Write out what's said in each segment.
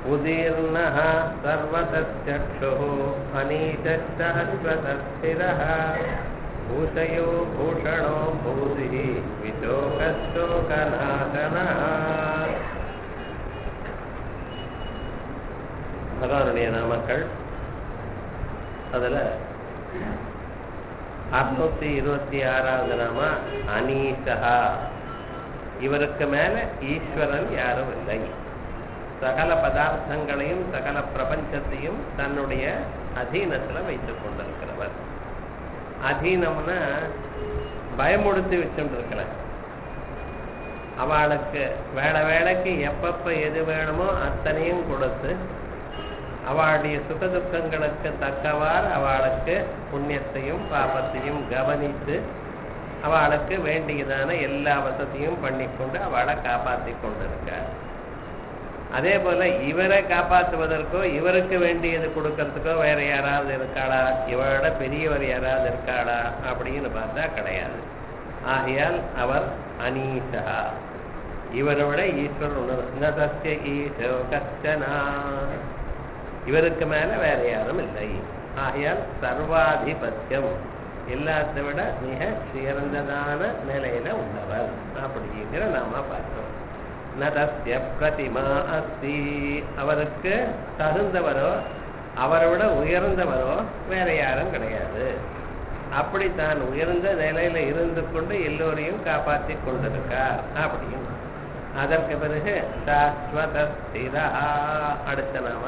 उदीर्णः सर्वतश्चक्षुः अनीतश्चाश्वतस्थिरः भूषयो भूषणो भूतिः विशोकशोकनाशनः பகவானுடைய நாமக்கள் அதில் அறுநூத்தி இருபத்தி ஆறாவது நாம அனீஷா இவருக்கு மேல ஈஸ்வரன் யாரும் இல்லை சகல பதார்த்தங்களையும் சகல பிரபஞ்சத்தையும் தன்னுடைய அதீனத்துல வைத்துக் கொண்டிருக்கிறவர் அதீனம்னா பயமுடுத்தி வச்சுருக்கிற அவளுக்கு வேலை வேலைக்கு எப்பப்ப எது வேணுமோ அத்தனையும் கொடுத்து அவளுடைய சுகதுக்கங்களுக்கு தக்கவாறு அவளுக்கு புண்ணியத்தையும் பாபத்தையும் கவனித்து அவளுக்கு வேண்டியதான எல்லா வசதியும் பண்ணிக்கொண்டு அவளை காப்பாற்றி கொண்டிருக்கார் அதே போல இவரை காப்பாற்றுவதற்கோ இவருக்கு வேண்டியது கொடுக்கறதுக்கோ வேற யாராவது இருக்காளா இவரோட பெரியவர் யாராவது இருக்காளா அப்படின்னு பார்த்தா கிடையாது ஆகையால் அவர் அனீஷா இவரோட ஈஸ்வரன் நதஸ்ய ஈசோ கச்சனா இவருக்கு மேல வேற யாரும் இல்லை ஆகையால் சர்வாதிபத்தியம் எல்லாத்தை விட மிக சிறந்ததான நிலையில உள்ளவர் அப்படிங்கிற நாம பார்த்தோம் நதஸ்ய பிரதிமா அஸ்தி அவருக்கு தகுந்தவரோ அவரை விட உயர்ந்தவரோ வேற யாரும் கிடையாது அப்படி தான் உயர்ந்த நிலையில இருந்து கொண்டு எல்லோரையும் காப்பாற்றி கொண்டிருக்கார் அப்படின்னு அதற்கு பிறகு சாஸ்வத ஸ்திரா அடுத்த நாம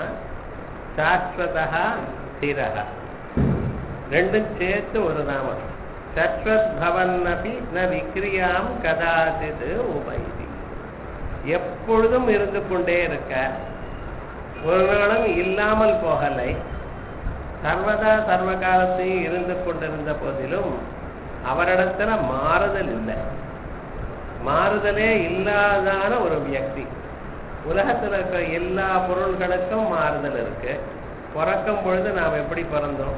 சாஸ்வதா ஸ்திரா ரெண்டும் சேர்த்து ஒரு நாமம் சஸ்வத் பவன் அப்படி ந விக்ரியாம் கதாசிது உபைதி எப்பொழுதும் இருந்து கொண்டே இருக்க ஒரு நாளும் இல்லாமல் போகலை சர்வதா சர்வ காலத்தையும் இருந்து கொண்டிருந்த போதிலும் அவரிடத்துல மாறுதல் இல்லை மாறுதலே இல்லாதான ஒரு வியக்தி உலகத்துல இருக்கிற எல்லா பொருள்களுக்கும் மாறுதல் இருக்கு பிறக்கும் பொழுது நாம் எப்படி பிறந்தோம்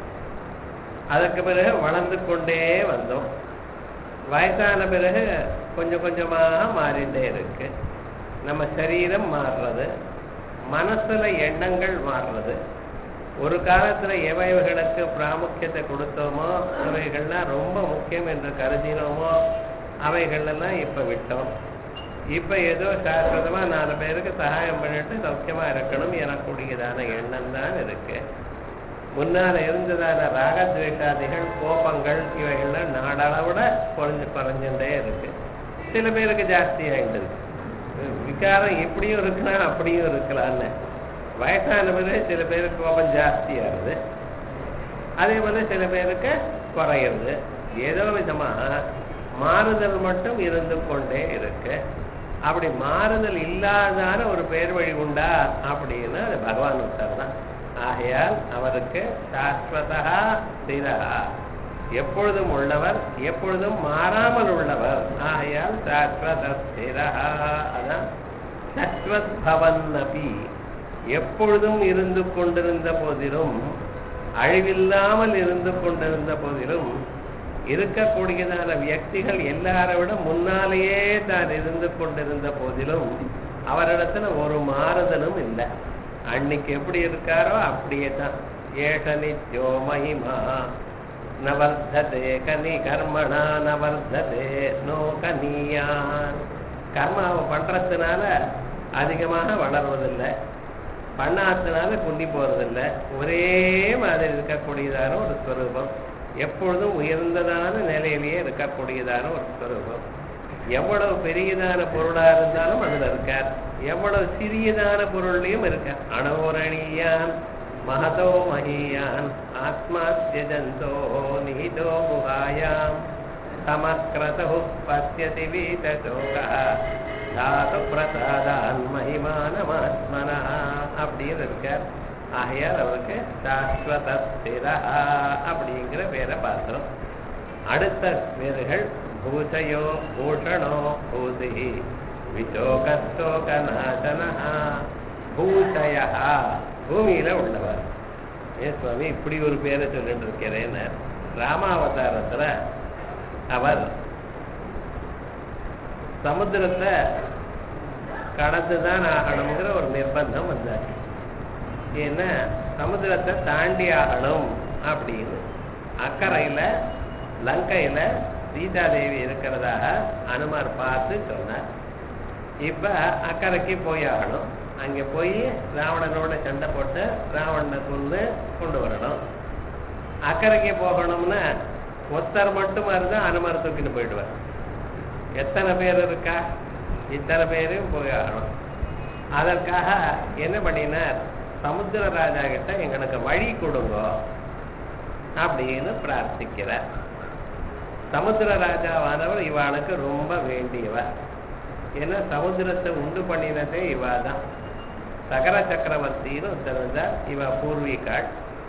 அதற்கு பிறகு வளர்ந்து கொண்டே வந்தோம் வயசான பிறகு கொஞ்சம் கொஞ்சமாக மாறிட்டே இருக்கு நம்ம சரீரம் மாறுறது மனசுல எண்ணங்கள் மாறுறது ஒரு காலத்துல எவைகளுக்கு பிராமுக்கியத்தை கொடுத்தோமோ அவைகள்லாம் ரொம்ப முக்கியம் என்று கருதினோமோ அவைகளெல்லாம் இப்ப விட்டோம் இப்ப ஏதோ சாஸ்வதமா நாலு பேருக்கு சகாயம் பண்ணிட்டு சௌக்கியமா இருக்கணும் எனக்கூடியதான எண்ணம் தான் இருக்கு முன்னால இருந்ததான ராகத்வேஷாதிகள் கோபங்கள் இவைகள்லாம் நாடளவுட குறைஞ்சு குறைஞ்சுட்டே இருக்கு சில பேருக்கு ஜாஸ்தி ஆகிட்டு இருக்கு விகாரம் இப்படியும் இருக்கலாம் அப்படியும் இருக்கலாம்னு வயசான பிறகு சில பேருக்கு கோபம் ஜாஸ்தியாகுது அதே போல சில பேருக்கு குறையிறது ஏதோ விதமா மாறுதல் மட்டும் இருந்து கொண்டே இருக்கு அப்படி மாறுதல் இல்லாதான ஒரு பேர் வழி உண்டா அப்படின்னு அது பகவான் ஒருத்தர் தான் ஆகையால் அவருக்கு சாஸ்வதா ஸ்திரா எப்பொழுதும் உள்ளவர் எப்பொழுதும் மாறாமல் உள்ளவர் ஆகையால் சாஸ்வத ஸ்திரா அதான் சஸ்வத் பவன் அபி எப்பொழுதும் இருந்து கொண்டிருந்த போதிலும் அழிவில்லாமல் இருந்து கொண்டிருந்த போதிலும் இருக்கக்கூடியதான வியக்திகள் எல்லாரை விட முன்னாலேயே தான் இருந்து கொண்டிருந்த போதிலும் அவரிடத்துல ஒரு மாறுதலும் இல்லை அன்னைக்கு எப்படி இருக்காரோ அப்படியே தான் ஏஷ நித்யோ மகிமா நவர்ததே கனி கர்மணா நவர்ததே நோ கனியான் கர்மாவை பண்றதுனால அதிகமாக வளர்வதில்லை பண்ணாததுனால குண்டி போறதில்லை ஒரே மாதிரி இருக்கக்கூடியதான ஒரு ஸ்வரூபம் எப்பொழுதும் உயர்ந்ததான நிலையிலேயே இருக்கக்கூடியதான ஒரு ஸ்வரூபம் எவ்வளவு பெரியதான பொருளா இருந்தாலும் அதுல இருக்கார் எவ்வளவு சிறியதான பொருள்லையும் இருக்கார் அணோரணியான் மகதோ மகியான் ஆத்மாத்தியஜந்தோ நிஹிதோ குஹாயாம் சமக்ரது பசியதி வீதசோகா தாது பிரசாதான் மகிமானமாத்மனா அப்படின்னு இருக்கார் ஆகையால் அவருக்கு சாஸ்வத ஸ்திரா அப்படிங்கிற பேரை பார்த்தோம் அடுத்த பேர்கள் பூஷயோ பூஷணோ பூதி விசோகஸ்தோகநாசனா பூஷய பூமியில உள்ளவர் ஏ சுவாமி இப்படி ஒரு பேரை சொல்லிட்டு இருக்கிறேன்னு ராமாவதாரத்துல அவர் சமுத்திரத்தை கடந்து தான் ஆகணுங்கிற ஒரு நிர்பந்தம் வந்தாச்சு ஏன்னா சமுத்திரத்தை தாண்டி ஆகணும் அப்படின்னு அக்கறையில லங்கையில சீதாதேவி இருக்கிறதாக அனுமார் பார்த்து சொன்னார் இப்ப அக்கறைக்கு போய் ஆகணும் அங்க போய் ராவணனோட சண்டை போட்டு ராவணனை கொண்டு கொண்டு வரணும் அக்கறைக்கு போகணும்னா ஒருத்தர் மட்டும் இருந்தா அனுமார் தூக்கிட்டு போயிடுவார் எத்தனை பேர் இருக்கா இத்தனை பேரும் போய் ஆகணும் அதற்காக என்ன பண்ணினார் சமுத்திர ராஜா கிட்ட எங்களுக்கு வழி கொடுங்க அப்படின்னு பிரார்த்திக்கிறார் சமுத்திர ராஜாவானவர் இவாளுக்கு ரொம்ப வேண்டியவர் ஏன்னா சமுத்திரத்தை உண்டு பண்ணினதே இவா தான் சகர சக்கரவர்த்தின்னு தெரிஞ்சார் இவ பூர்வீகாள்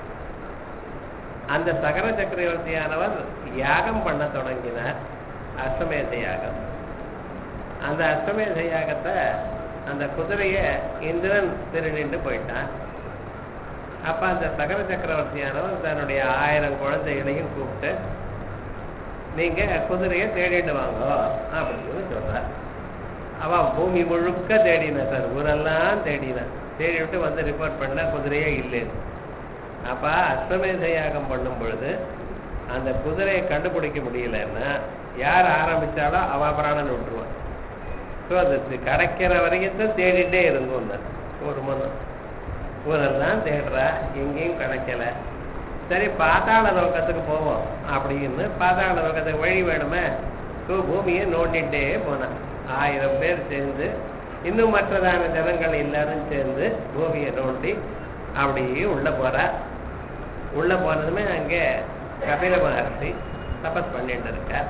அந்த சகர சக்கரவர்த்தியானவர் யாகம் பண்ண தொடங்கினார் அஸ்வமேத யாகம் அந்த அஸ்வமேத யாகத்தை அந்த குதிரைய இந்திரன் திருடிட்டு போயிட்டான் அப்ப அந்த சகர சக்கரவர்த்தியானவர் தன்னுடைய ஆயிரம் குழந்தைகளையும் கூப்பிட்டு நீங்க குதிரையை தேடிட்டு வாங்க அப்படின்னு சொல்றார் அவன் பூமி முழுக்க தேடின சார் ஊரெல்லாம் தேடின தேடி விட்டு வந்து ரிப்போர்ட் பண்ண குதிரையே இல்லைன்னு அப்ப அஸ்வமேத யாகம் பண்ணும் பொழுது அந்த குதிரையை கண்டுபிடிக்க முடியலன்னா யார் ஆரம்பிச்சாலோ அவ பிராணன் விட்டுருவான் ஸோ அது கிடைக்கிற வரைக்கும் தான் தேடிட்டே இருந்தோம் ஒரு மனம் ஊரெல்லாம் தேடுறா எங்கேயும் கிடைக்கல சரி பாதாள லோகத்துக்கு போவோம் அப்படின்னு பாதாள லோகத்துக்கு வழி வேணுமே ஸோ பூமியை நோண்டிட்டே போனான் ஆயிரம் பேர் சேர்ந்து இன்னும் மற்றதான ஜனங்கள் எல்லாரும் சேர்ந்து பூமியை நோண்டி அப்படியே உள்ள போறா உள்ள போனதுமே அங்கே கபில மகர்ஷி தபஸ் பண்ணிட்டு இருக்கார்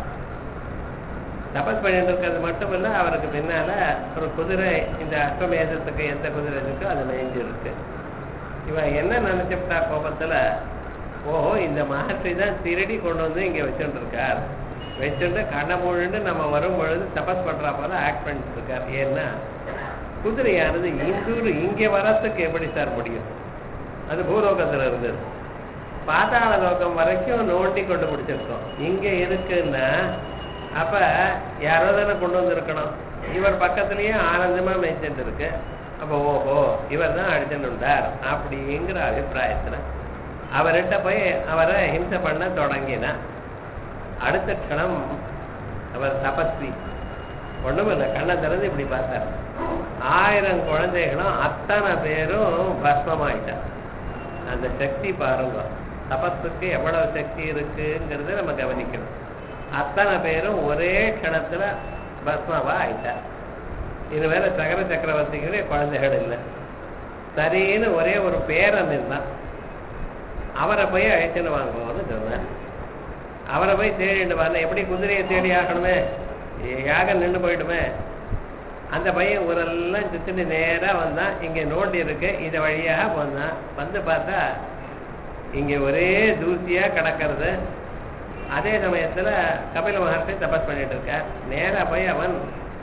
தபஸ் பண்ணிட்டு இருக்கிறது மட்டும் இல்ல அவருக்கு பின்னால ஒரு குதிரை இந்த அஸ்வமேதத்துக்கு எந்த குதிரை இருக்கோ அது மேய்ஞ்சு இருக்கு இவன் என்ன நினைச்சுட்டா கோபத்துல ஓஹோ இந்த மகர்ஷி தான் திருடி கொண்டு வந்து இங்க வச்சுட்டு இருக்கார் வச்சுட்டு கண்ணை மூழ்ண்டு நம்ம வரும் பொழுது தபஸ் பண்றா போல ஆக்ட் பண்ணிட்டு இருக்கார் ஏன்னா குதிரையானது இந்தூர் இங்க வரத்துக்கு எப்படி சார் முடியும் அது பூலோகத்துல இருந்தது பாதாள லோகம் வரைக்கும் நோண்டி கொண்டு பிடிச்சிருக்கோம் இங்க இருக்குன்னா அப்ப யாரோ தானே கொண்டு வந்திருக்கணும் இவர் பக்கத்துலயே ஆனந்தமா மேய்ச்சிட்டு இருக்கு அப்ப ஓஹோ இவர் தான் அடிச்சுட்டு இருந்தார் அப்படிங்கிற அபிப்பிராயத்துல அவர்கிட்ட போய் அவரை ஹிம்சை பண்ண தொடங்கினார் அடுத்த க்ஷணம் அவர் தபஸ்வி ஒண்ணுமில்லை கண்ணை திறந்து இப்படி பார்த்தார் ஆயிரம் குழந்தைகளும் அத்தனை பேரும் பஸ்மமாயிட்டார் அந்த சக்தி பாருங்க தபஸுக்கு எவ்வளவு சக்தி இருக்குங்கிறத நம்ம கவனிக்கணும் அத்தனை பேரும் ஒரே க்ஷணத்துல பஸ்மாவா ஆயிட்டார் இது வேற சகர சக்கரவர்த்திகளே குழந்தைகள் இல்லை சரின்னு ஒரே ஒரு பேரன் இருந்தான் அவரை போய் அழைச்சுன்னு வாங்குவோம்னு சொன்னார் அவரை போய் தேடிட்டு வரல எப்படி குதிரையை தேடி ஆகணுமே யாகம் நின்று போயிடுமே அந்த பையன் ஊரெல்லாம் சுத்திட்டு நேரா வந்தான் இங்க நோண்டி இருக்கு இந்த வழியாக வந்தான் வந்து பார்த்தா இங்க ஒரே தூசியா கிடக்கிறது அதே சமயத்துல கபில மகர்ஷி தபஸ் பண்ணிட்டு இருக்கார் நேரா போய் அவன்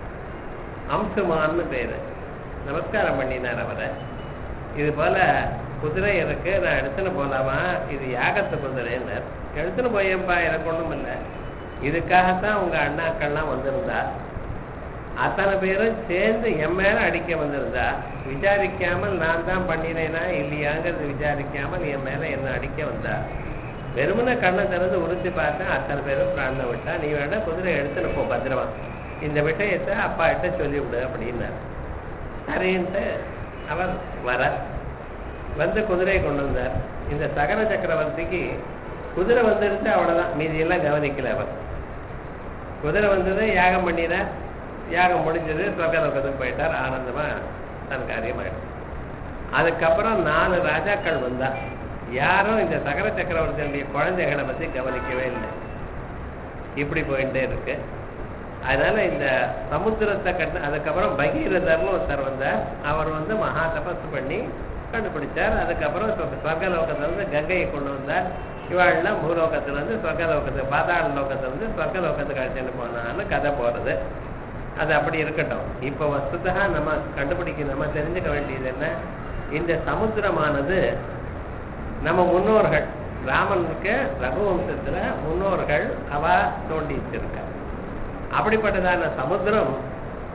அம்சுமான்னு பேரு நமஸ்காரம் பண்ணினார் அவரை இது போல குதிரை இருக்கு நான் எடுத்துன்னு போலாமா இது யாகத்து குதிரைன்னு எடுத்துன்னு போயேன்பா எனக்கு ஒண்ணும் இல்லை இதுக்காகத்தான் உங்க அண்ணாக்கள்லாம் வந்திருந்தா அத்தனை பேரும் சேர்ந்து என் மேல அடிக்க வந்திருந்தா விசாரிக்காமல் நான் தான் பண்ணினேனா இல்லையாங்கிறது விசாரிக்காமல் என் மேல என்ன அடிக்க வந்தா வெறுமன கண்ணை திறந்து உறுத்தி பார்த்தேன் அத்தனை பேரும் பிராண விட்டா நீ வேணா குதிரை எடுத்துன்னு போ பத்திரமா இந்த விஷயத்தை அப்பா கிட்ட சொல்லி விடு அப்படின்னார் சரின்ட்டு அவர் வர வந்து குதிரையை கொண்டு வந்தார் இந்த சகர சக்கரவர்த்திக்கு குதிரை வந்துருச்சு அவ்வளவுதான் மீதி எல்லாம் கவனிக்கல அவர் குதிரை வந்தது யாகம் பண்ணினார் யாகம் முடிஞ்சது சொர்க்கலோகத்துக்கு போயிட்டார் ஆனந்தமா தன் காரியமாயிடும் அதுக்கப்புறம் நாலு ராஜாக்கள் வந்தா யாரும் இந்த சகர சக்கரவர்த்தியுடைய குழந்தைகளை பத்தி கவனிக்கவே இல்லை இப்படி போயிட்டே இருக்கு அதனால இந்த சமுத்திரத்தை கட்ட அதுக்கப்புறம் பகீரதர்னு ஒருத்தர் வந்தார் அவர் வந்து மகா தபஸ் பண்ணி கண்டுபிடிச்சார் அதுக்கப்புறம் சொர்க்கலோகத்துல இருந்து கங்கையை கொண்டு வந்தார் இவாள்லாம் பூலோகத்துல இருந்து சொர்க்கலோகத்துக்கு பாதாள லோகத்துல இருந்து சொர்க்கலோகத்துக்கு அழைச்சிட்டு போனான்னு கதை போறது அது அப்படி இருக்கட்டும் இப்ப வஸ்துதா நம்ம கண்டுபிடிக்க நம்ம தெரிஞ்சுக்க வேண்டியது என்ன இந்த சமுத்திரமானது நம்ம முன்னோர்கள் ராமனுக்கு ரகுவம்சத்துல முன்னோர்கள் அவ தோண்டி வச்சிருக்க அப்படிப்பட்டதான சமுத்திரம்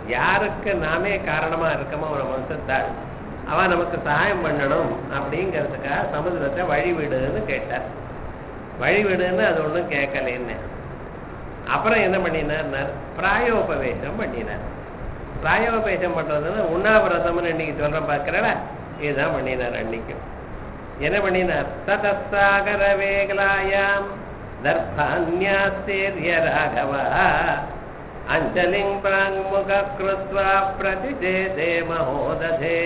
யாருக்கு நாமே காரணமா இருக்கமோ ஒரு வம்சத்தாள் அவன் நமக்கு சகாயம் பண்ணணும் அப்படிங்கிறதுக்காக சமுதிரத்தை வழிவிடுன்னு கேட்டார் வழிவிடுன்னு அது ஒன்றும் கேட்கலன்னு அப்புறம் என்ன பண்ணினார் பிராயோபவேசம் பண்ணினார் பிராயோபவேசம் பண்றதுன்னா உண்ணாவிரதம்னு இன்னைக்கு சொல்றேன் பார்க்கிறடா இதுதான் பண்ணினார் அன்னைக்கும் என்ன பண்ணினார் ததசாகர வேகலாயாம் தர்பான்யாஸ்தேரிய ராகவா அஞ்சலிங் பிராங்முக கிருத்வா பிரதிஜேதே மகோததே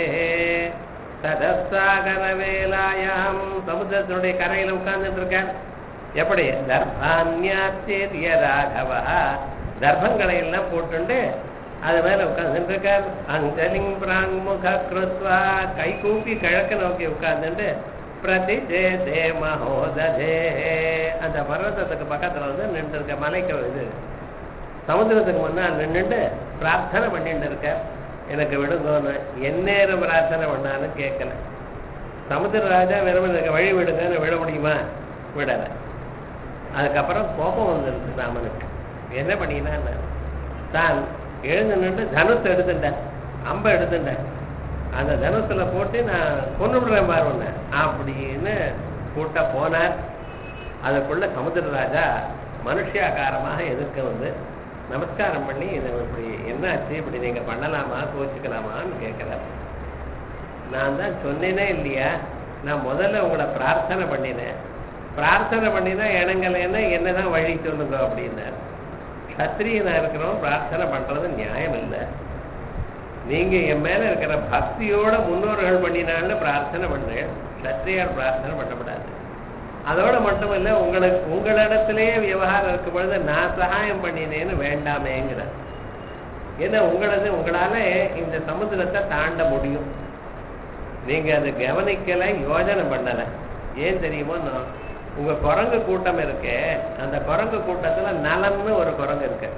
ததசாகர வேலாயாம் சமுத்திரத்தினுடைய கரையில உட்கார்ந்துட்டு இருக்கார் எப்படி தர்பான்யாஸ்தேரிய ராகவா தர்பங்களை எல்லாம் போட்டுண்டு அது மேல உட்கார்ந்துட்டு இருக்கார் அஞ்சலிங் பிராங்முக கிருத்வா கை கூப்பி கிழக்க நோக்கி உட்கார்ந்துட்டு பிரதிஜேதே மகோததே அந்த பர்வதத்துக்கு பக்கத்துல வந்து நின்று இருக்க மலைக்கு இது சமுத்திரத்துக்கு முன்னால் நின்றுட்டு பிரார்த்தனை பண்ணிட்டு இருக்க எனக்கு விடுங்கன்னு எந்நேரம் பிரார்த்தனை பண்ணாலும் கேட்கல சமுத்திர ராஜா வெறும் எனக்கு வழி விடுங்கன்னு விட முடியுமா விடலை அதுக்கப்புறம் கோபம் வந்துருது ராமனுக்கு என்ன பண்ணினா தான் எழுந்து நின்று தனுசு எடுத்துட்டேன் அம்பை எடுத்துட்டேன் அந்த தனுசுல போட்டு நான் கொண்டு விடுறேன் பாரு உன்னை அப்படின்னு கூட்ட போனார் அதுக்குள்ள சமுத்திரராஜா மனுஷியாகாரமாக எதிர்க்க வந்து நமஸ்காரம் பண்ணி இதை இப்படி என்னாச்சு இப்படி நீங்க பண்ணலாமா கோச்சுக்கலாமான்னு கேட்கிறார் நான் தான் சொன்னேனே இல்லையா நான் முதல்ல உங்களை பிரார்த்தனை பண்ணினேன் பிரார்த்தனை பண்ணினா இணங்கலைன்னா என்னதான் வழி சொல்லுங்க அப்படின்னார் சத்திரியனா இருக்கிறவன் பிரார்த்தனை பண்றது நியாயம் இல்லை நீங்க என் மேல இருக்கிற பக்தியோட முன்னோர்கள் பண்ணினான்னு பிரார்த்தனை பண்றேன் சத்திரியார் பிரார்த்தனை பண்ணக்கூடாது அதோட மட்டும் இல்ல உங்களுக்கு உங்களிடத்திலேயே விவகாரம் இருக்கும் பொழுது நான் சகாயம் பண்ணினேன்னு வேண்டாமேங்கிற ஏன்னா உங்களது உங்களால இந்த சமுத்திரத்தை தாண்ட முடியும் நீங்க அதை கவனிக்கல யோஜனை பண்ணல ஏன் தெரியுமோ நான் உங்க குரங்கு கூட்டம் இருக்கே அந்த குரங்கு கூட்டத்துல நலம்னு ஒரு குரங்கு இருக்கு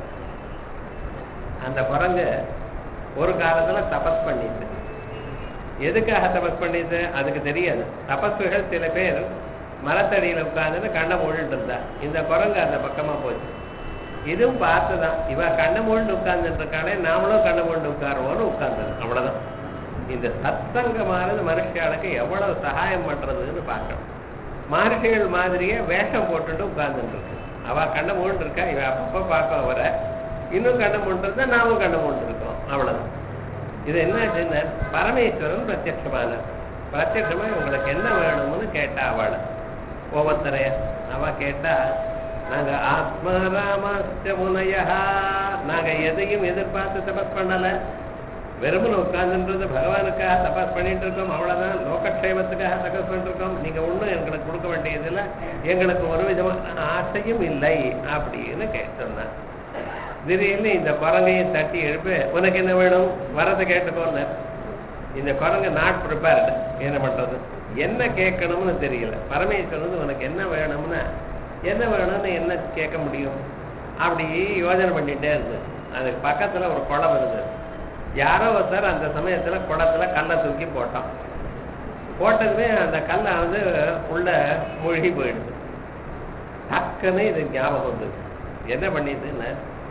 அந்த குரங்கு ஒரு காலத்துல தபஸ் பண்ணிட்டு எதுக்காக தபஸ் பண்ணிட்டு அதுக்கு தெரியாது தபஸ்விகள் சில பேர் மரத்தடியில உட்கார்ந்துட்டு கண்ணை மூடிட்டு இருந்தா இந்த குரங்கு அந்த பக்கமா போச்சு இதுவும் பார்த்துதான் இவ கண்ணை மூண்டு உட்கார்ந்துட்டு இருக்காளே நாமளும் கண்ணை மூண்டு உட்காருவோம்னு உட்கார்ந்து அவ்வளவுதான் இந்த சத்சங்கமானது மனுஷியாளுக்கு எவ்வளவு சகாயம் பண்றதுன்னு பார்க்கணும் மகர்ஷிகள் மாதிரியே வேஷம் போட்டுட்டு உட்கார்ந்துட்டு இருக்கு அவ கண்ணை மூண்டு இருக்கா இவ அப்பப்ப பார்க்க வர இன்னும் கண்ணை மூண்டு இருந்தா நாமும் கண்ணை மூண்டு இருக்கோம் அவ்வளவுதான் இது என்ன பரமேஸ்வரன் பிரத்யட்சமான பிரத்யட்சமா உங்களுக்கு என்ன வேணும்னு கேட்டா அவளை ஒவ்வொருத்தரைய அவ கேட்டா நாங்க ஆத்மராமஸ்ய முனையா நாங்க எதையும் எதிர்பார்த்து தபஸ் பண்ணல வெறுமன உட்கார்ந்துன்றது பகவானுக்காக தபாஸ் பண்ணிட்டு இருக்கோம் அவ்வளவுதான் லோகக்ஷேமத்துக்காக தபஸ் பண்ணிட்டு இருக்கோம் நீங்க ஒண்ணும் எங்களுக்கு கொடுக்க வேண்டியதில்லை எங்களுக்கு ஒரு விதமான ஆசையும் இல்லை அப்படின்னு கேட்டோம்னா திடீர்னு இந்த குரங்கையும் தட்டி எழுப்பி உனக்கு என்ன வேணும் வரதை கேட்டுக்கோன்னு இந்த குரங்கு நாட் ப்ரிப்பேர்டு என்ன பண்றது என்ன கேட்கணும்னு தெரியல பரமேஸ்வரன் உனக்கு என்ன வேணும்னா என்ன வேணும்னு என்ன கேட்க முடியும் அப்படி யோஜனை பண்ணிட்டே இருந்து அதுக்கு பக்கத்துல ஒரு குளம் இருந்தது யாரோ ஒருத்தர் அந்த சமயத்துல குளத்துல கல்லை தூக்கி போட்டான் போட்டதுமே அந்த கல்லை வந்து உள்ள மூழ்கி போயிடுது டக்குன்னு இது ஞாபகம் வந்தது என்ன பண்ணிதுன்னு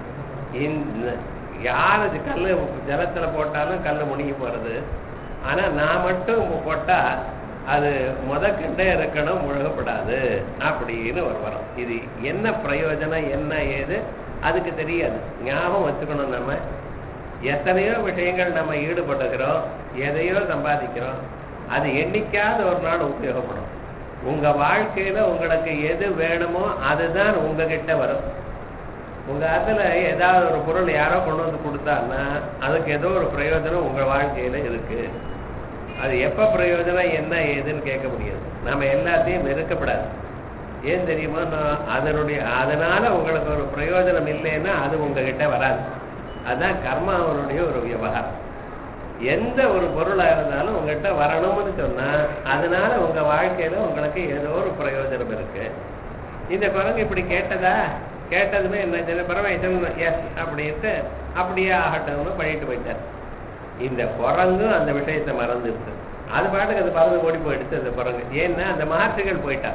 இந்த யார் அது கல் ஜலத்துல போட்டாலும் கல் முழுகி போறது ஆனா நான் மட்டும் போட்டா அது முதக்கண்டே இருக்கணும் முழுகப்படாது அப்படின்னு ஒரு வரும் இது என்ன பிரயோஜனம் என்ன ஏது அதுக்கு தெரியாது ஞாபகம் வச்சுக்கணும் நம்ம எத்தனையோ விஷயங்கள் நம்ம ஈடுபட்டுக்கிறோம் எதையோ சம்பாதிக்கிறோம் அது என்னைக்காவது ஒரு நாள் உபயோகப்படும் உங்க வாழ்க்கையில உங்களுக்கு எது வேணுமோ அதுதான் உங்ககிட்ட வரும் உங்க ஆத்துல ஏதாவது ஒரு பொருள் யாரோ கொண்டு வந்து கொடுத்தான்னா அதுக்கு ஏதோ ஒரு பிரயோஜனம் உங்க வாழ்க்கையில இருக்கு அது எப்ப பிரயோஜனம் என்ன ஏதுன்னு கேட்க முடியாது நாம எல்லாத்தையும் வெறுக்கப்படாது ஏன் தெரியுமா நான் அதனுடைய அதனால உங்களுக்கு ஒரு பிரயோஜனம் இல்லைன்னா அது உங்ககிட்ட வராது அதுதான் கர்மாவனுடைய ஒரு விவகாரம் எந்த ஒரு பொருளா இருந்தாலும் உங்ககிட்ட வரணும்னு சொன்னா அதனால உங்க வாழ்க்கையில உங்களுக்கு ஏதோ ஒரு பிரயோஜனம் இருக்கு இந்த குரங்கு இப்படி கேட்டதா கேட்டதுமே என்ன பரமேஸ்வரன் எஸ் அப்படின்ட்டு அப்படியே ஆகட்டும்னு பண்ணிட்டு போயிட்டார் இந்த குரங்கும் அந்த விஷயத்தை மறந்துடுது அது பாட்டுக்கு அது பறந்து ஓடி போயிடுச்சு அந்த குரங்கு ஏன்னா அந்த மகர்ஷிகள் போயிட்டா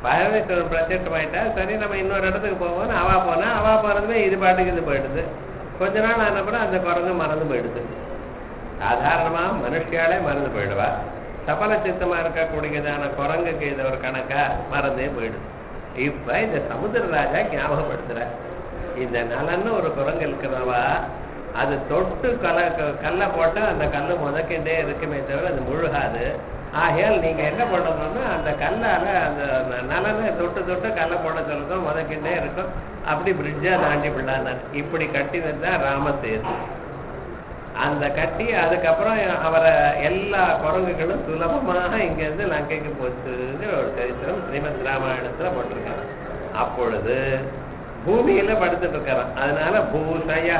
பரமேஸ்வரன் பிரத்யட்சமாயிட்டா சரி நம்ம இன்னொரு இடத்துக்கு போவோம் அவா போனா அவா போனதுமே இது பாட்டுக்கு இது போயிடுது கொஞ்ச நாள் ஆனப்புறம் அந்த குரங்கு மறந்து போயிடுது சாதாரணமா மனுஷியாலே மறந்து போயிடுவா சபல சித்தமா இருக்கக்கூடியதான குரங்குக்கு இது ஒரு கணக்கா மறந்தே போயிடுது இப்ப இந்த சமுத்திர ராஜா ஞாபகப்படுத்துற இந்த நலன்னு ஒரு குரங்கு இருக்கிறவா அது தொட்டு கல கல்லை போட்டா அந்த கல்லு முதக்கின்றே இருக்குமே தவிர அது முழுகாது ஆகையால் நீங்க என்ன பண்ணணும்னா அந்த கல்லால அந்த நலனை தொட்டு தொட்டு கல்லை போட சொல்லுறதும் முதக்கின்றே இருக்கும் அப்படி பிரிட்ஜா தாண்டி விடலாம் இப்படி கட்டினது தான் ராமசேது அந்த கட்டி அதுக்கப்புறம் அவரை எல்லா குரங்குகளும் சுலபமாக இங்கிருந்து லங்கைக்கு போச்சுங்கிற ஒரு சரித்திரம் ஸ்ரீமத் ராமாயணத்துல போட்டிருக்காங்க அப்பொழுது பூமியில படுத்துட்டு இருக்காராம் அதனால பூஷயா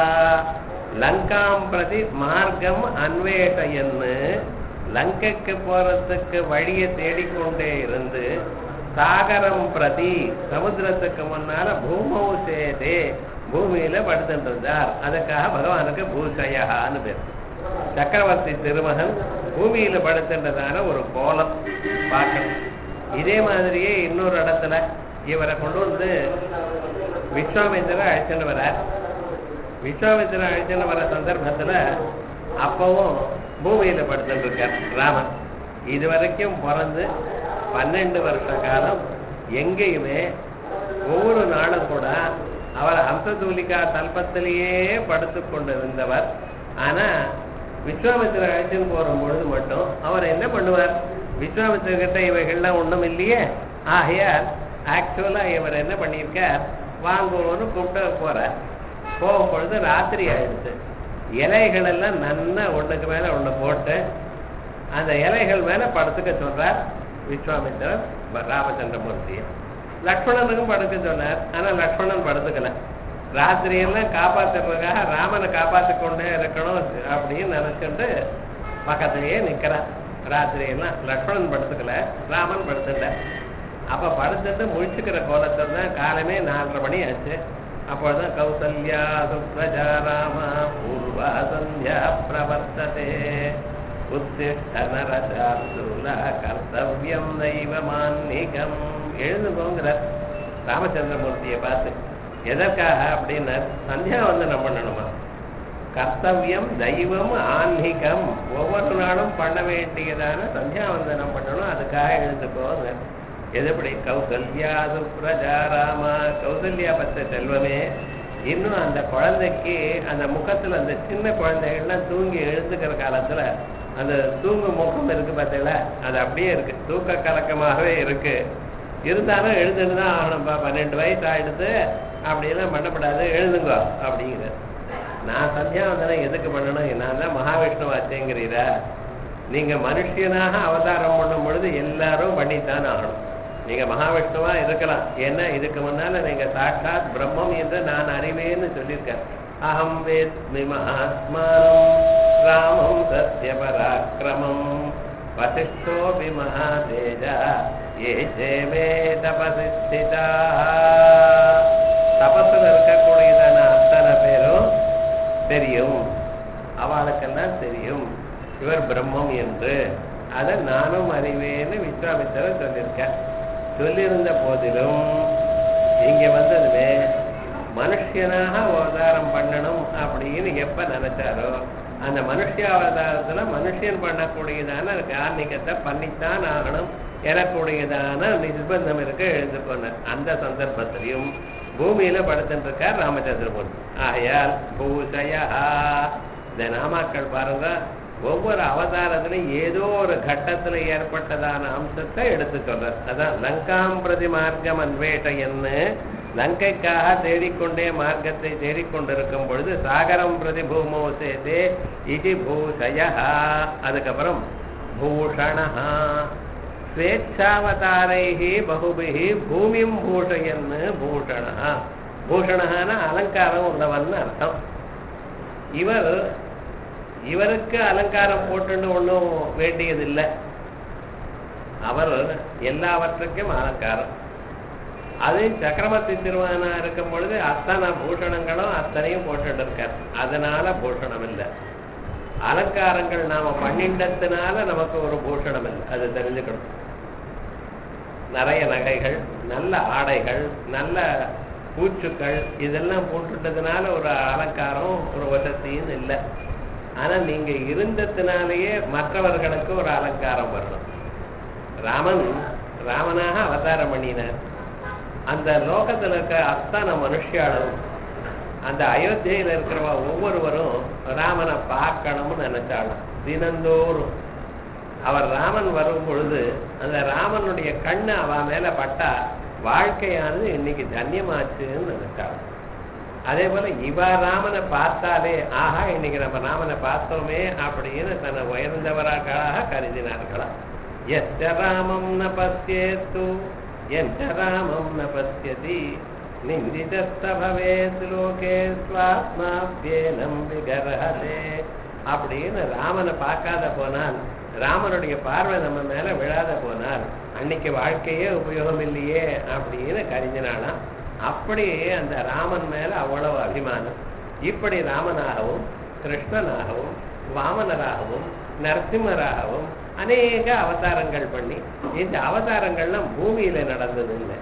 லங்காம் பிரதி மார்க்கம் அன்வேஷயன்னு லங்கைக்கு போறதுக்கு வழியை தேடிக்கொண்டே இருந்து சாகரம் பிரதி சமுத்திரத்துக்கு முன்னால பூமௌ சேதே பூமியில படுத்துட்டு இருந்தார் அதுக்காக பகவானுக்கு பூஷயான்னு பேர் சக்கரவர்த்தி திருமகன் பூமியில படுத்துன்றதான ஒரு கோலம் பார்க்கணும் இதே மாதிரியே இன்னொரு இடத்துல இவரை கொண்டு வந்து விஸ்வாமித்திர அழைச்சிட்டு வரார் விஸ்வாமித்திர அழைச்சிட்டு வர சந்தர்ப்பத்துல அப்பவும் பூமியில படுத்துட்டு இருக்கார் ராமன் இது வரைக்கும் பிறந்து பன்னெண்டு வருஷ காலம் எங்கேயுமே ஒவ்வொரு நாளும் கூட அவர் ஹம்சதூலிகா தல்பத்திலேயே படுத்து கொண்டு இருந்தவர் ஆனா விஸ்வாமித்திர அழைச்சின்னு போற பொழுது மட்டும் அவர் என்ன பண்ணுவார் விஸ்வாமித்திர கிட்ட இவைகள்லாம் ஒண்ணும் இல்லையே ஆகையால் ஆக்சுவலா இவர் என்ன பண்ணியிருக்கார் வாங்குவோன்னு கூப்பிட்டு போறார் போகும் பொழுது ராத்திரி ஆயிடுச்சு இலைகள் எல்லாம் நன்னா ஒண்ணுக்கு மேல ஒண்ணு போட்டு அந்த இலைகள் மேல படுத்துக்க சொல்றார் விஸ்வாமித்திரர் ராமச்சந்திரமூர்த்தியை லக்ஷ்மணனுக்கும் படுக்க சொன்னார் ஆனா லக்ஷ்மணன் படுத்துக்கல ராத்திரி எல்லாம் காப்பாத்துறதுக்காக ராமனை காப்பாத்தி கொண்டே இருக்கணும் அப்படின்னு நினைச்சுட்டு பக்கத்திலேயே நிக்கிறான் ராத்திரி எல்லாம் லக்ஷ்மணன் படுத்துக்கல ராமன் படுத்துட்ட அப்ப படுத்துட்டு முழிச்சுக்கிற கோலத்தை தான் காலமே நாலரை மணி ஆச்சு அப்பொழுதுதான் கௌசல்யா சுப்ரஜா ராமா பூர்வா சந்தியா பிரவர்த்ததே உத்திஷ்ட நரசார்துல கர்த்தவியம் தெய்வமான்மிகம் எழுந்துங்கோங்கிறார் ராமச்சந்திரமூர்த்தியை பார்த்து எதற்காக அப்படின்னு சந்தியாவந்தனம் பண்ணணுமா கர்த்தவியம் தெய்வம் ஆன்மீகம் ஒவ்வொரு நாளும் பண்ண வேண்டியதான சந்தியாவந்தனம் பண்ணணும் அதுக்காக எழுந்துக்கோங்க எதுபடி கௌசல்யா சுப்ரஜா ராமா கௌசல்யா பத்த செல்வமே இன்னும் அந்த குழந்தைக்கு அந்த முகத்துல அந்த சின்ன குழந்தைகள்லாம் தூங்கி எழுந்துக்கிற காலத்துல அந்த தூங்கு முகம் இருக்கு பார்த்தீங்களா அது அப்படியே இருக்கு தூக்க கலக்கமாகவே இருக்கு இருந்தாலும் எழுதுன்னு தான் ஆகணும்ப்பா பன்னெண்டு வயசு ஆயிடுது அப்படியெல்லாம் பண்ணப்படாது எழுதுங்க அப்படிங்கிறார் நான் சந்தியாவந்தனம் எதுக்கு பண்ணணும் நான் தான் மகாவிஷ்ணு வாச்சேங்கிறீரா நீங்க மனுஷியனாக அவதாரம் பண்ணும் பொழுது எல்லாரும் பண்ணித்தான் ஆகணும் நீங்க மகாவிஷ்ணுவா இருக்கலாம் ஏன்னா இதுக்கு முன்னால நீங்க சாட்சாத் பிரம்மம் என்று நான் அறிவேன்னு சொல்லியிருக்கேன் அகம் வேத்மி மகாத்மானம் ராமம் சத்ய பராக்கிரமம் வசிஷ்டோபி மகாதேஜா ஏ ஜேமே தபசிஸ்திதா தபசுல இருக்கக்கூடியதான அத்தனை பேரும் தெரியும் அவளுக்கெல்லாம் தெரியும் இவர் பிரம்மம் என்று அதை நானும் அறிவேன்னு விஸ்வாமித்திரர் சொல்லியிருக்கேன் சொல்லியிருந்த போதிலும் இங்க வந்ததுமே மனுஷனாக அவதாரம் பண்ணணும் அப்படின்னு எப்ப நினைச்சாரோ அந்த மனுஷ அவதாரத்துல மனுஷன் பண்ணக்கூடியதான கார்ணிகத்தை பண்ணித்தான் ஆகணும் எனக்கூடியதான நிர்பந்தம் இருக்க எழுந்து போனார் அந்த சந்தர்ப்பத்திலையும் பூமியில படுத்துட்டு இருக்கார் ராமச்சந்திரமூர்த்தி ஆகையால் பூசையா இந்த நாமாக்கள் பாருங்க ஒவ்வொரு அவதாரத்திலும் ஏதோ ஒரு கட்டத்துல ஏற்பட்டதான அம்சத்தை எடுத்து சொல்றார் அதான் லங்காம் பிரதி மார்க்கம் அன்வேஷயன்னு லங்கைக்காக தேடிக்கொண்டே மார்க்கத்தை தேடிக்கொண்டிருக்கும் பொழுது சாகரம் பிரதி பூமோ சேதே இது பூஷய அதுக்கப்புறம் பூஷணா ஸ்வேச்சாவதாரைஹி பகுபிஹி பூமியும் பூஷயன்னு பூஷணா பூஷணான அலங்காரம் உள்ளவன் அர்த்தம் இவர் இவருக்கு அலங்காரம் போட்டுன்னு ஒன்றும் வேண்டியதில்லை அவர் எல்லாவற்றுக்கும் அலங்காரம் அது சக்கரவர்த்தி திருமணா இருக்கும் பொழுது அத்தனை பூஷணங்களும் அத்தனையும் போட்டுட்டு இருக்கார் அதனால பூஷணம் இல்லை அலங்காரங்கள் நாம பண்ணிண்டதுனால நமக்கு ஒரு பூஷணம் இல்லை அது தெரிஞ்சுக்கணும் நிறைய நகைகள் நல்ல ஆடைகள் நல்ல பூச்சுக்கள் இதெல்லாம் போட்டுட்டதுனால ஒரு அலங்காரம் ஒரு வசதின்னு இல்லை ஆனா நீங்க இருந்ததுனாலேயே மற்றவர்களுக்கு ஒரு அலங்காரம் வரணும் ராமன் ராமனாக அவதாரம் பண்ணினார் அந்த லோகத்துல இருக்க அத்தனை மனுஷியாலும் அந்த அயோத்தியில இருக்கிறவ ஒவ்வொருவரும் ராமனை பார்க்கணும்னு நினைச்சாலும் தினந்தோறும் அவர் ராமன் வரும் பொழுது அந்த ராமனுடைய கண்ணு அவ மேல பட்டா வாழ்க்கையானது இன்னைக்கு தன்யமாச்சுன்னு நினைச்சாலும் அதே போல இவ ராமனை பார்த்தாலே ஆஹா இன்னைக்கு நம்ம ராமனை பார்த்தோமே அப்படின்னு தன்னை உயர்ந்தவராக கருதினார்களா எஸ்ட ராமம் ந பசியேத்து எந்த ராமம் ந பசியதி நிந்திதஸ்த பவேத் லோகே ஸ்வாத்மாப்யேனம் விகரஹதே அப்படின்னு ராமனை பார்க்காத போனால் ராமனுடைய பார்வை நம்ம மேல விழாத போனால் அன்னைக்கு வாழ்க்கையே உபயோகம் இல்லையே அப்படின்னு கரிஞ்சினாலாம் அப்படி அந்த ராமன் மேல அவ்வளவு அபிமானம் இப்படி ராமனாகவும் கிருஷ்ணனாகவும் வாமனராகவும் நரசிம்மராகவும் அநேக அவதாரங்கள் பண்ணி இந்த அவதாரங்கள்லாம் பூமியில நடந்தது இல்லை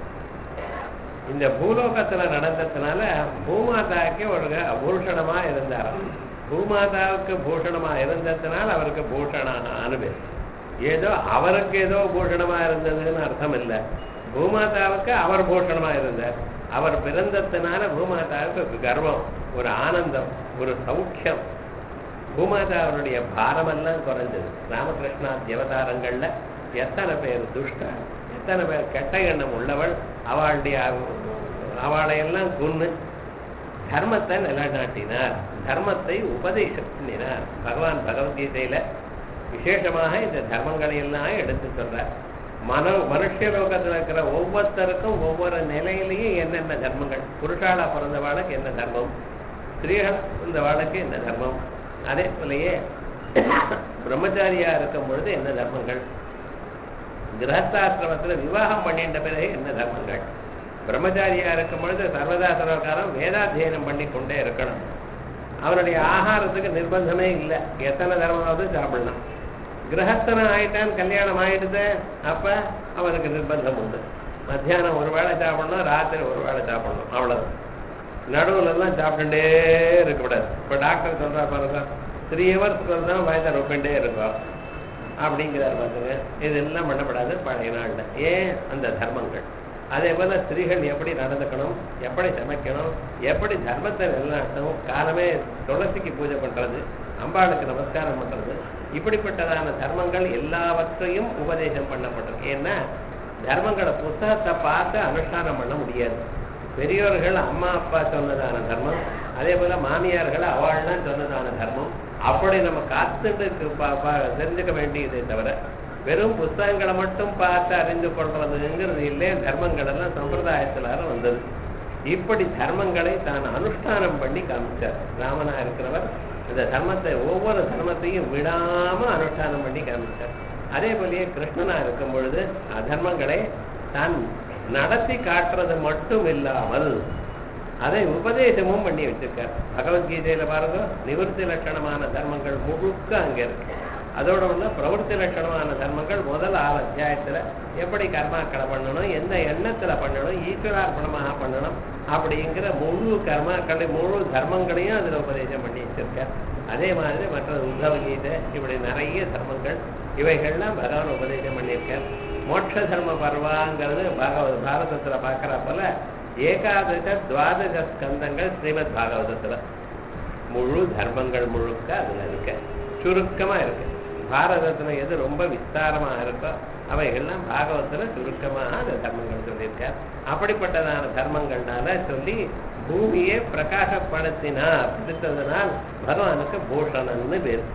இந்த பூலோகத்துல நடந்ததுனால பூமாதாவுக்கு ஒரு பூஷணமா இருந்தாராம் பூமாதாவுக்கு பூஷணமா இருந்ததுனால அவருக்கு பூஷணான்னு பேர் ஏதோ அவருக்கு ஏதோ பூஷணமா இருந்ததுன்னு அர்த்தம் இல்லை பூமாதாவுக்கு அவர் பூஷணமா இருந்தார் அவர் பிறந்ததுனால பூமாதாவுக்கு கர்வம் ஒரு ஆனந்தம் ஒரு சௌக்கியம் பூமாதாவுடைய பாரமெல்லாம் குறைஞ்சது ராமகிருஷ்ணா அவதாரங்கள்ல எத்தனை பேர் துஷ்ட எத்தனை பேர் கெட்ட எண்ணம் உள்ளவள் அவளுடைய அவளையெல்லாம் கொன்னு தர்மத்தை நிலைநாட்டினார் தர்மத்தை உபதேசம் பண்ணினார் பகவான் பகவத்கீதையில விசேஷமாக இந்த தர்மங்களை எல்லாம் எடுத்து சொல்றார் மன மனுஷ லோகத்தில் இருக்கிற ஒவ்வொருத்தருக்கும் ஒவ்வொரு நிலையிலையும் என்னென்ன தர்மங்கள் புருஷாலா பிறந்தவாளுக்கு என்ன தர்மம் ஸ்திரீகள் பிறந்தவாளுக்கு என்ன தர்மம் அதே போலயே பிரம்மச்சாரியா இருக்கும் பொழுது என்ன தர்மங்கள் கிரகஸ்தாசிரமத்துல விவாகம் பண்ணிட்ட பிறகு என்ன தர்மங்கள் பிரம்மச்சாரியா இருக்கும் பொழுது சர்வதா சர்வகாலம் வேதாத்தியனம் பண்ணி கொண்டே இருக்கணும் அவனுடைய ஆகாரத்துக்கு நிர்பந்தமே இல்லை எத்தனை தர்மமாவது சாப்பிடலாம் கிரகஸ்தனம் ஆயிட்டான் கல்யாணம் ஆயிடுது அப்ப அவனுக்கு நிர்பந்தம் உண்டு மத்தியானம் ஒரு வேளை சாப்பிடணும் ராத்திரி ஒரு வேளை சாப்பிடணும் அவ்வளவுதான் நடுவுல எல்லாம் சாப்பிட்டுட்டே இருக்கக்கூடாது இப்ப டாக்டர் சொல்றா பாருங்க த்ரீ ஹவர்ஸ்க்கு ஒரு தான் வயதை ரொப்பிண்டே இருக்கும் அப்படிங்கிறார் பாருங்க இதெல்லாம் பண்ணப்படாது பழைய நாள்ல ஏன் அந்த தர்மங்கள் அதே போல ஸ்திரீகள் எப்படி நடந்துக்கணும் எப்படி சமைக்கணும் எப்படி தர்மத்தை நிலைநாட்டணும் காலமே துளசிக்கு பூஜை பண்றது அம்பாளுக்கு நமஸ்காரம் பண்றது இப்படிப்பட்டதான தர்மங்கள் எல்லாவற்றையும் உபதேசம் பண்ணப்பட்டிருக்கு ஏன்னா தர்மங்களை புத்தகத்தை பார்த்து அனுஷ்டானம் பண்ண முடியாது பெரியோர்கள் அம்மா அப்பா சொன்னதான தர்மம் அதே போல மாமியார்கள் அவள்லாம் சொன்னதான தர்மம் அப்படி நம்ம காத்துட்டு பா- பா- தெரிஞ்சுக்க வேண்டியதே தவிர வெறும் புஸ்தகங்களை மட்டும் பார்த்து அறிந்து கொள்றதுங்கிறது இல்லை தர்மங்கள் எல்லாம் சம்பிரதாயத்திலார வந்தது இப்படி தர்மங்களை தான் அனுஷ்டானம் பண்ணி காமிச்சார் ராமனா இருக்கிறவர் இந்த தர்மத்தை ஒவ்வொரு தர்மத்தையும் விடாம அனுஷ்டானம் பண்ணி காமிச்சார் அதே போலயே கிருஷ்ணனா இருக்கும் பொழுது அதர்மங்களை தான் நடத்தி காட்டுறது மட்டும் இல்லாமல் அதை உபதேசமும் பண்ணி வச்சிருக்கார் பகவத்கீதையில பாருங்க நிவர்த்தி லட்சணமான தர்மங்கள் முழுக்க அங்க இருக்கு அதோட ஒண்ணு பிரவൃத்தி லட்சணமான தர்மங்கள் முதல் ஆறு அத்தியாயத்துல எப்படி கர்மாக்களை பண்ணணும் எந்த எண்ணத்துல பண்ணணும் ஈஸ்வரார்ப்பணமாக பண்ணணும் அப்படிங்கிற முழு கர்மாக்களை முழு தர்மங்களையும் அதுல உபதேசம் பண்ணி வச்சிருக்கார் அதே மாதிரி மற்ற உத்தவ கீதை இப்படி நிறைய தர்மங்கள் இவைகள்லாம் பகவான் உபதேசம் பண்ணியிருக்கார் மோட்ச தர்ம பர்வாங்கிறது பாகவத பாரதத்துல பார்க்கற போல ஏகாதச துவாதச ஸ்கந்தங்கள் ஸ்ரீமத் பாகவதத்துல முழு தர்மங்கள் முழுக்க அதுல இருக்கு சுருக்கமா இருக்கு பாரதத்துல எது ரொம்ப விஸ்தாரமா இருக்கோ அவைகள்லாம் பாகவத்துல சுருக்கமாக அந்த தர்மங்கள் சொல்லியிருக்கார் அப்படிப்பட்டதான தர்மங்கள்னால சொல்லி பூமியை பிரகாசப்படுத்தினார் பிடித்ததனால் பகவானுக்கு பூஷணன்னு பேர்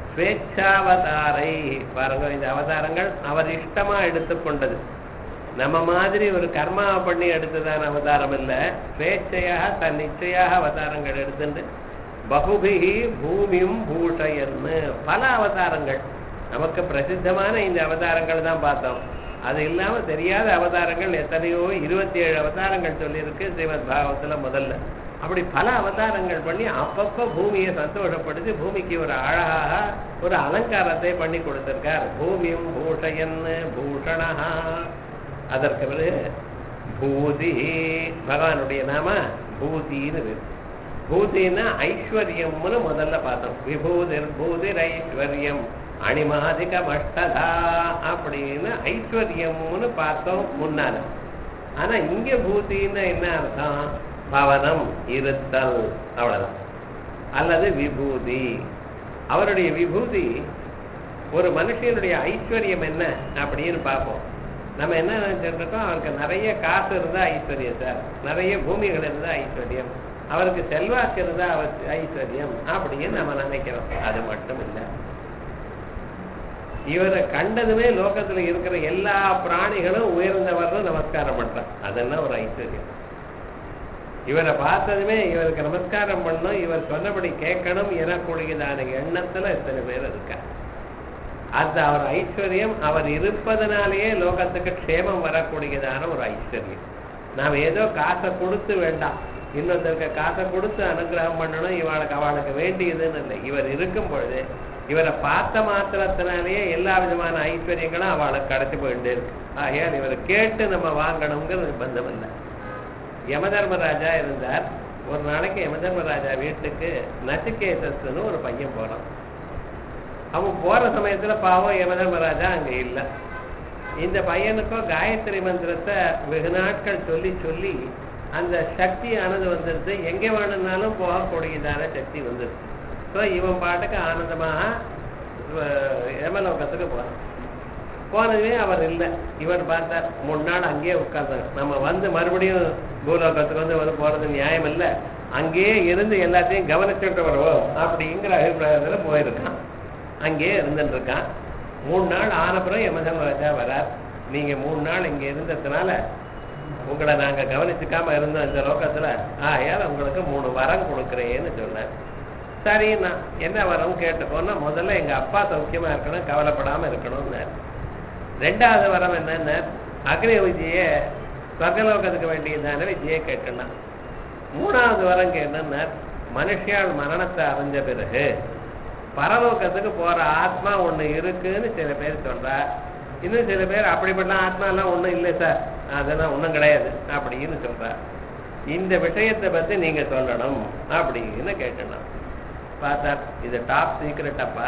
ஸ்வேச்சாவதாரை பாருங்க இந்த அவதாரங்கள் அவர் இஷ்டமா எடுத்துக்கொண்டது நம்ம மாதிரி ஒரு கர்மா பண்ணி எடுத்ததான அவதாரம் இல்ல ஸ்வேச்சையாக தன் நிச்சயாக அவதாரங்கள் எடுத்துட்டு பகுபிகி பூமியும் பூஷயன்னு பல அவதாரங்கள் நமக்கு பிரசித்தமான இந்த அவதாரங்கள் தான் பார்த்தோம் அது இல்லாம தெரியாத அவதாரங்கள் எத்தனையோ இருபத்தி ஏழு அவதாரங்கள் சொல்லியிருக்கு ஸ்ரீமத் பாகவத்துல முதல்ல அப்படி பல அவதாரங்கள் பண்ணி அப்பப்ப பூமியை சந்தோஷப்படுத்தி பூமிக்கு ஒரு அழகாக ஒரு அலங்காரத்தை பண்ணி கொடுத்திருக்கார் பூமியும் பூஷயன்னு பூஷணா அதற்கு பிறகு பூதி பகவானுடைய நாம பூதின்னு பேரு. பூதின்னா ஐஸ்வர்யம்னு முதல்ல பார்த்தோம் விபூதிர் பூதிர் ஐஸ்வர்யம் அணிமாதிகம் அஷ்டதா அப்படின்னு ஐஸ்வர்யம்னு பார்த்தோம் முன்னால ஆனா இங்க பூதின்னா என்ன அர்த்தம் பவனம் இருத்தல் அவ்வளவுதான் அல்லது விபூதி அவருடைய விபூதி ஒரு மனுஷனுடைய ஐஸ்வர்யம் என்ன அப்படின்னு பார்ப்போம் நம்ம என்ன நினைச்சிட்டு இருக்கோம் அவருக்கு நிறைய காசு இருந்தா ஐஸ்வர்யம் சார் நிறைய பூமிகள் இருந்தா ஐஸ்வர்யம் அவருக்கு செல்வாக்கு இருந்தா அவர் ஐஸ்வர்யம் அப்படின்னு நம்ம நினைக்கிறோம் அது மட்டும் இல்லை இவரை கண்டதுமே லோகத்துல இருக்கிற எல்லா பிராணிகளும் உயர்ந்தவர்னு நமஸ்காரம் பண்றான் அதெல்லாம் ஒரு ஐஸ்வர்யம் இவரை பார்த்ததுமே இவருக்கு நமஸ்காரம் பண்ணணும் இவர் சொன்னபடி கேட்கணும் எனக்கூடியதான எண்ணத்துல இத்தனை பேர் இருக்கா அது அவர் ஐஸ்வர்யம் அவர் இருப்பதனாலேயே லோகத்துக்கு க்ஷேமம் வரக்கூடியதான ஒரு ஐஸ்வர்யம் நாம் ஏதோ காசை கொடுத்து வேண்டாம் இன்னொருத்தருக்கு காசை கொடுத்து அனுகிரகம் பண்ணணும் இவளுக்கு அவளுக்கு வேண்டியதுன்னு இல்லை இவர் இருக்கும் பொழுது இவரை பார்த்த மாத்திரத்தினாலேயே எல்லா விதமான ஐஸ்வர்யங்களும் அவளுக்கு கிடைச்சி போயிட்டே இருக்கு ஆகையால் இவரை கேட்டு நம்ம வாங்கணுங்கிற நிர்பந்தம் இல்லை யமதர்மராஜா இருந்தார் ஒரு நாளைக்கு யமதர்மராஜா வீட்டுக்கு நச்சிகேதஸ்னு ஒரு பையன் போறான் அவன் போற சமயத்துல பாவம் யமதர்மராஜா அங்க இல்ல இந்த பையனுக்கும் காயத்ரி மந்திரத்தை வெகு நாட்கள் சொல்லி சொல்லி அந்த சக்தியானது வந்துருது எங்கே வேணும்னாலும் போகக்கூடியதான சக்தி வந்துருது ஸோ இவன் பாட்டுக்கு ஆனந்தமாக அஹ், யமலோகத்துக்கு போறான் போனதுமே அவர் இல்லை இவர் பார்த்தார் மூணு நாள் அங்கேயே உட்கார்ந்தார் நம்ம வந்து மறுபடியும் பூலோகத்துக்கு வந்து வந்து போறது நியாயம் இல்லை அங்கேயே இருந்து எல்லாத்தையும் கவனிச்சுட்டு வருவோம் அப்படிங்கிற அபிப்பிராயத்துல போயிருக்கான் அங்கேயே இருந்துட்டு இருக்கான் மூணு நாள் ஆனப்புறம் யமதர்மராஜா வரார் நீங்க மூணு நாள் இங்க இருந்ததுனால உங்களை நாங்க கவனிச்சுக்காம இருந்தோம் இந்த லோகத்துல ஆகையால் உங்களுக்கு மூணு வரம் கொடுக்குறேன்னு சொன்னார் சரி நான் என்ன வரம் கேட்டுக்கோன்னா முதல்ல எங்க அப்பா சௌக்கியமா இருக்கணும் கவலைப்படாம இருக்கணும்னார் ரெண்டாவது வரம் என்னன்னா அக்னி விஜய ஸ்வர்கலோகத்துக்கு வேண்டியதான விஜயை கேட்கணும் மூணாவது வரம் கேட்டா மனுஷியால் மரணத்தை அடைஞ்ச பிறகு பரலோகத்துக்கு போற ஆத்மா ஒண்ணு இருக்குன்னு சில பேர் சொல்றா இன்னும் சில பேர் அப்படிப்பட்ட ஆத்மா எல்லாம் ஒண்ணும் இல்லை சார் அதெல்லாம் ஒண்ணும் கிடையாது அப்படின்னு சொல்றா இந்த விஷயத்தை பத்தி நீங்க சொல்லணும் அப்படின்னு கேட்கணும் பார்த்தா இது டாப் சீக்ரெட் அப்பா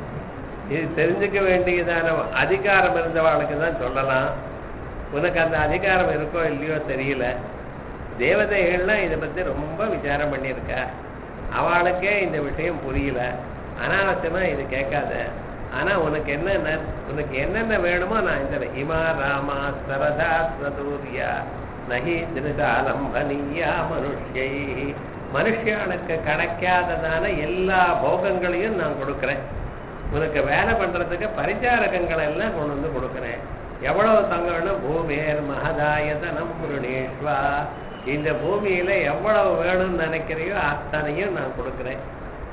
இது தெரிஞ்சுக்க வேண்டியதான அதிகாரம் இருந்தவாளுக்கு தான் சொல்லலாம் உனக்கு அந்த அதிகாரம் இருக்கோ இல்லையோ தெரியல தேவதைகள்லாம் இதை பத்தி ரொம்ப விசாரம் பண்ணியிருக்கா அவளுக்கே இந்த விஷயம் புரியல அனாவசியமா இது கேட்காத ஆனா உனக்கு என்னென்ன உனக்கு என்னென்ன வேணுமோ நான் இந்த இமா ராமா சரதா சதூரியா நகி திருதாலம்பனியா மனுஷை மனுஷியாளுக்கு கிடைக்காததான எல்லா போகங்களையும் நான் கொடுக்குறேன் உனக்கு வேலை பண்றதுக்கு பரிச்சாரகங்களை எல்லாம் கொண்டு வந்து கொடுக்குறேன் எவ்வளவு தங்கம் வேணும் பூமியர் மகதாயதனம் புருணேஸ்வா இந்த பூமியில எவ்வளவு வேணும்னு நினைக்கிறையோ அத்தனையும் நான் கொடுக்குறேன்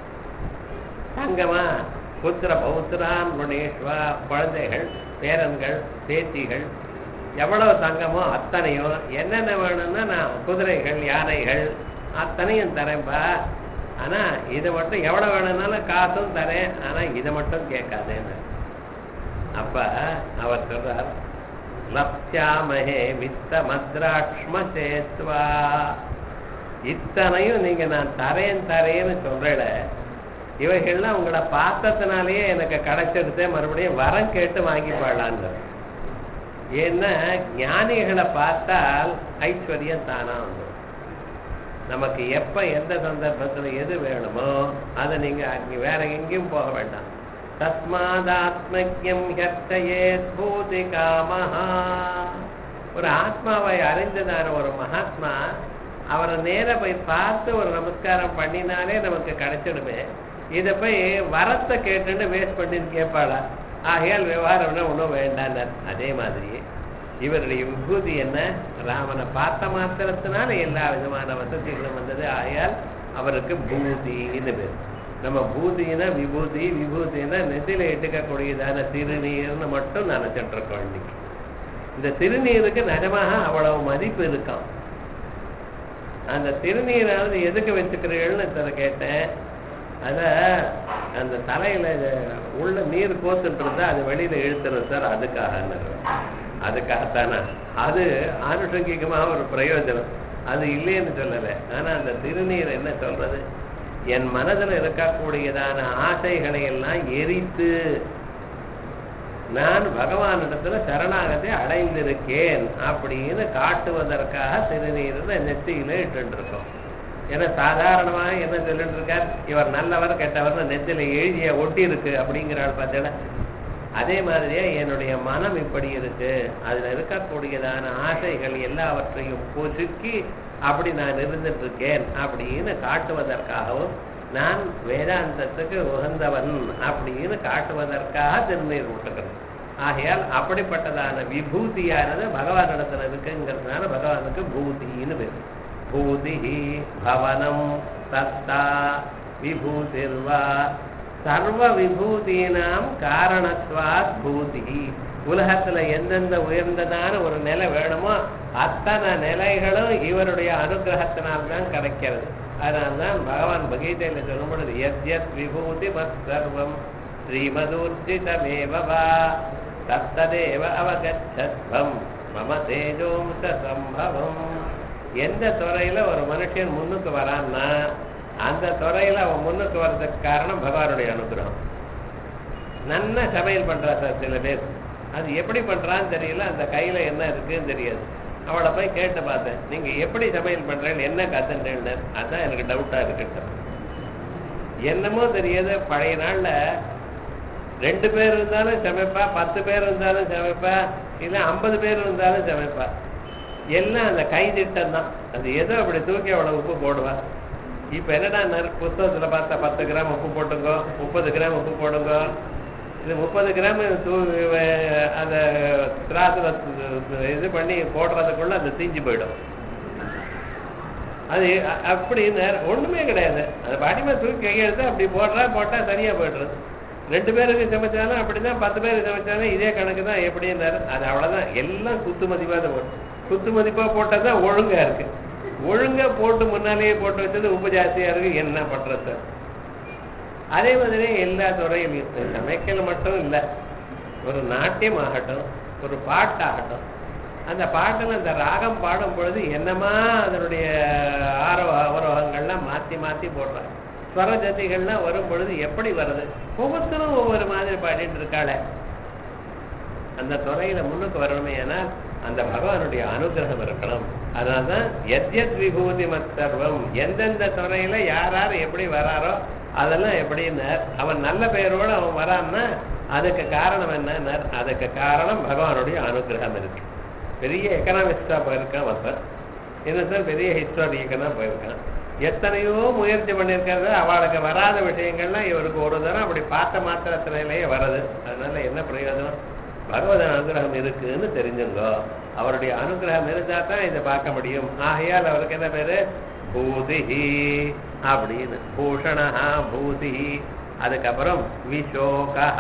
தங்கமா புத்திர பௌத்திரான் குணேஸ்வா குழந்தைகள் பேரன்கள் பேத்திகள் எவ்வளவு தங்கமோ அத்தனையும் என்னென்ன வேணும்னா நான் குதிரைகள் யானைகள் அத்தனையும் தரேன்பா ஆனா இதை மட்டும் எவ்வளவு வேணும்னாலும் காசும் தரேன் ஆனா இதை மட்டும் கேட்காதேன்னு அப்ப அவர் சொல்றார் லப்யாமஹே வித்த மத்ராட்ச்ம சேத்வா இத்தனையும் நீங்க நான் தரேன் தரேன்னு சொல்றேல இவைகள்லாம் உங்களை பார்த்ததுனாலேயே எனக்கு கிடைச்சிருந்தே மறுபடியும் வரம் கேட்டு வாங்கி பாடலான்னு ஏன்னா ஞானிகளை பார்த்தால் ஐஸ்வர்யம் தானா வந்துடும் நமக்கு எப்ப எந்த சந்தர்ப்பத்துல எது வேணுமோ அதை நீங்க அங்க வேற எங்கேயும் போக வேண்டாம் தஸ்மாதாத்மஜம் ஹர்த்தயேத் பூதி காமஹா ஒரு ஆத்மாவை அறிந்ததான ஒரு மகாத்மா அவரை நேர போய் பார்த்து ஒரு நமஸ்காரம் பண்ணினாலே நமக்கு கிடைச்சிடுமே இதை போய் வரத்தை கேட்டுன்னு வேஸ்ட் பண்ணின்னு கேட்பாளா ஆகையால் விவகாரம்னா ஒன்றும் வேண்டாம் அதே மாதிரி இவருடைய விபூதி என்ன ராமனை பார்த்த மாத்திரத்தினால எல்லா விதமான வசதிகளும் வந்தது ஆகையால் அவருக்கு பூதின்னு பேர் நம்ம பூதினா விபூதி விபூதினா நெத்தில இட்டுக்கக்கூடியதான திருநீர்னு மட்டும் நினைச்சிட்டு இருக்கோம் இன்னைக்கு இந்த திருநீருக்கு நிஜமாக அவ்வளவு மதிப்பு இருக்காம் அந்த திருநீராவது எதுக்கு வச்சுக்கிறீர்கள்னு இத்தனை கேட்டேன் அத அந்த தலையில இது உள்ள நீர் கோத்துட்டு இருந்தா அது வெளியில இழுத்துறது சார் அதுக்காக அதுக்காகத்தானே அது ஆனுஷங்கிகமா ஒரு பிரயோஜனம் அது இல்லைன்னு சொல்லலை ஆனா அந்த திருநீர் என்ன சொல்றது என் மனதில் இருக்கக்கூடியதான ஆசைகளை எல்லாம் எரித்து நான் பகவானிடத்துல சரணாகத்தை அடைந்திருக்கேன் அப்படின்னு காட்டுவதற்காக திருநீரில் நெத்தியில இட்டு இருக்கோம் ஏன்னா சாதாரணமா என்ன சொல்லிட்டு இருக்கார் இவர் நல்லவர் கெட்டவர்னு நெத்தியில எழுதிய ஒட்டி இருக்கு அப்படிங்கிறாள் பார்த்தேன்னா அதே மாதிரியே என்னுடைய மனம் இப்படி இருக்கு அதுல இருக்கக்கூடியதான ஆசைகள் எல்லாவற்றையும் பொசுக்கி அப்படி நான் இருந்துட்டு இருக்கேன் அப்படின்னு காட்டுவதற்காகவும் நான் வேதாந்தத்துக்கு உகந்தவன் அப்படின்னு காட்டுவதற்காக திருநீர் விட்டுக்கிறேன் ஆகையால் அப்படிப்பட்டதான விபூதியானது பகவானிடத்துல இருக்குங்கிறதுனால பகவானுக்கு பூதின்னு பேர் பூதி பவனம் சத்தா விபூதிர்வா சர்வ விபூதினாம் காரணத்வாத் பூதி உலகத்துல எந்தெந்த உயர்ந்ததான ஒரு நிலை வேணுமோ அத்தனை நிலைகளும் இவருடைய அனுகிரகத்தினால்தான் கிடைக்கிறது அதனால்தான் பகவான் பகீதையில சொல்லும் பொழுது எத் எத் விபூதி மத் சர்வம் ஸ்ரீமதூர்ஜிதமேவா தத்ததேவ அவகச்சத்வம் மம தேஜோம்ச சம்பவம் எந்த துறையில ஒரு மனுஷன் முன்னுக்கு வரான்னா அந்த துறையில அவன் முன்னுக்கு வர்றதுக்கு காரணம் பகவானுடைய அனுகிரகம் நல்லா சமையல் பண்றா சார் சில பேர் அது எப்படி பண்றான்னு தெரியல அந்த கையில என்ன இருக்குன்னு தெரியாது அவளை போய் கேட்டு பார்த்தேன் நீங்க எப்படி சமையல் பண்றேன்னு என்ன கத்துட்டேன்னு அதான் எனக்கு டவுட்டா இருக்கு என்னமோ தெரியாது பழைய நாள்ல ரெண்டு பேர் இருந்தாலும் சமைப்பா பத்து பேர் இருந்தாலும் சமைப்பா இல்ல ஐம்பது பேர் இருந்தாலும் சமைப்பா எல்லாம் அந்த கை திட்டம் தான் அது ஏதோ அப்படி தூக்கி அவளை உப்பு போடுவா இப்ப என்னடா நறு புத்தகத்துல பார்த்தா பத்து கிராம் உப்பு போட்டுங்கோ முப்பது கிராம் உப்பு போடுங்க இது முப்பது கிராம் தூ அந்த திராசுல இது பண்ணி போடுறதுக்குள்ள அது தீஞ்சு போயிடும் அது அ- அப்படி நேர- ஒண்ணுமே கிடையாது அது பாட்டிமா தூக்கி கையெழுத்து அப்படி போடுறா போட்டா சரியா போயிடுறது ரெண்டு பேருக்கு சமைச்சாலும் அப்படிதான் பத்து பேருக்கு சமைச்சாலும் இதே கணக்கு தான் எப்படின்னாரு அது அவ்வளவுதான் எல்லாம் குத்து மதிப்பா தான் போடும் குத்து மதிப்பா போட்டா தான் ஒழுங்கா இருக்கு ஒழுங்கா போட்டு முன்னாலேயே போட்டு வச்சது உப்பு ஜாஸ்தியா இருக்கு என்ன பண்றது சார் அதே மாதிரி எல்லா துறையிலையும் சமைக்கல் மட்டும் இல்லை ஒரு நாட்டியம் ஆகட்டும் ஒரு பாட்டாகட்டும் அந்த பாட்டில் அந்த ராகம் பாடும் பொழுது என்னமா அதனுடைய ஆரோ அவரோகங்கள்லாம் மாற்றி மாற்றி போடுறாங்க ஸ்வர ஜதிகள்லாம் வரும் பொழுது எப்படி வருது ஒவ்வொருத்தரும் ஒவ்வொரு மாதிரி பாடிட்டு இருக்காளே அந்த துறையில முன்னுக்கு வரணுமே ஏனால் அந்த பகவானுடைய அனுகிரகம் இருக்கணும் அதனால்தான் எத்யத் விபூதி மத்தர்வம் எந்தெந்த துறையில யார் யார் எப்படி வராரோ அதெல்லாம் எப்படின்னு அவன் நல்ல பெயரோடு அவன் வரான்னா அதுக்கு காரணம் என்ன அதுக்கு காரணம் பகவானுடைய அனுகிரகம் இருக்கு பெரிய எக்கனாமிஸ்டா போயிருக்கான் ஒருத்தர் இன்னொருத்தர் பெரிய ஹிஸ்டாரியக்கனா போயிருக்கான் எத்தனையோ முயற்சி பண்ணியிருக்கிறது அவளுக்கு வராத விஷயங்கள்லாம் இவருக்கு ஒரு தரம் அப்படி பார்த்த மாத்திரத்திலேயே வருது அதனால என்ன பிரயோஜனம் பகவத அனுகிரகம் இருக்குன்னு தெரிஞ்சுங்கோ அவருடைய அனுகிரகம் இருந்தா தான் இதை பார்க்க முடியும் ஆகையால் அவருக்கு என்ன பேரு பூதிஹி அப்படின்னு பூஷணஹா பூதிஹி அதுக்கப்புறம் விஷோகா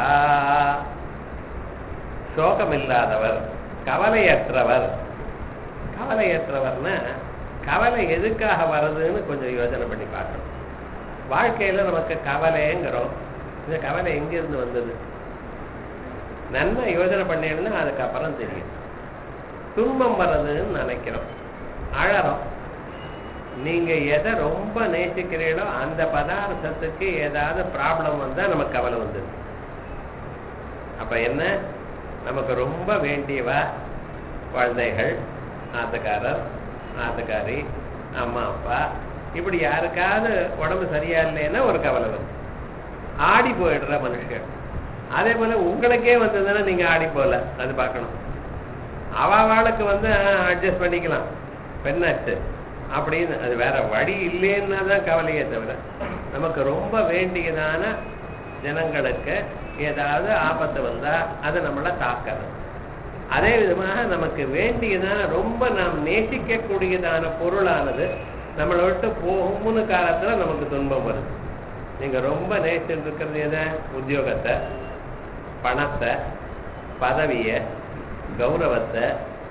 சோகம் இல்லாதவர் கவலையற்றவர் கவலையற்றவர்னா கவலை எதுக்காக வருதுன்னு கொஞ்சம் யோசனை பண்ணி பார்க்கணும் வாழ்க்கையில நமக்கு கவலைங்கிறோம் இந்த கவலை எங்கிருந்து வந்தது நன்மை யோசனை பண்ணேன்னா அதுக்கப்புறம் தெரியும் துன்பம் வர்றதுன்னு நினைக்கிறோம் அழறோம் நீங்க எதை ரொம்ப நேசிக்கிறீங்களோ அந்த பதார்த்தத்துக்கு ஏதாவது ப்ராப்ளம் வந்தா நமக்கு கவலை வந்துடும் அப்ப என்ன நமக்கு ரொம்ப வேண்டியவா குழந்தைகள் ஆத்துக்காரர் ஆத்துக்காரி அம்மா அப்பா இப்படி யாருக்காவது உடம்பு சரியா இல்லைன்னா ஒரு கவலை வரும் ஆடி போயிடுற மனுஷன் அதே போல உங்களுக்கே வந்ததுன்னா நீங்க ஆடி போகல அது பார்க்கணும் அவளுக்கு வந்து அட்ஜஸ்ட் பண்ணிக்கலாம் பெண்ணாச்சு அப்படின்னு அது வேற வழி இல்லைன்னா தான் கவலையே தவிர நமக்கு ரொம்ப வேண்டியதான ஜனங்களுக்கு ஏதாவது ஆபத்து வந்தா அது நம்மளை தாக்காது அதே விதமாக நமக்கு வேண்டியதான ரொம்ப நாம் நேசிக்கக்கூடியதான பொருளானது நம்மளை விட்டு போகும்னு காலத்துல நமக்கு துன்பம் வருது நீங்க ரொம்ப நேசிட்டு இருக்கிறது எதை உத்தியோகத்தை பணத்தை பதவிய கௌரவத்தை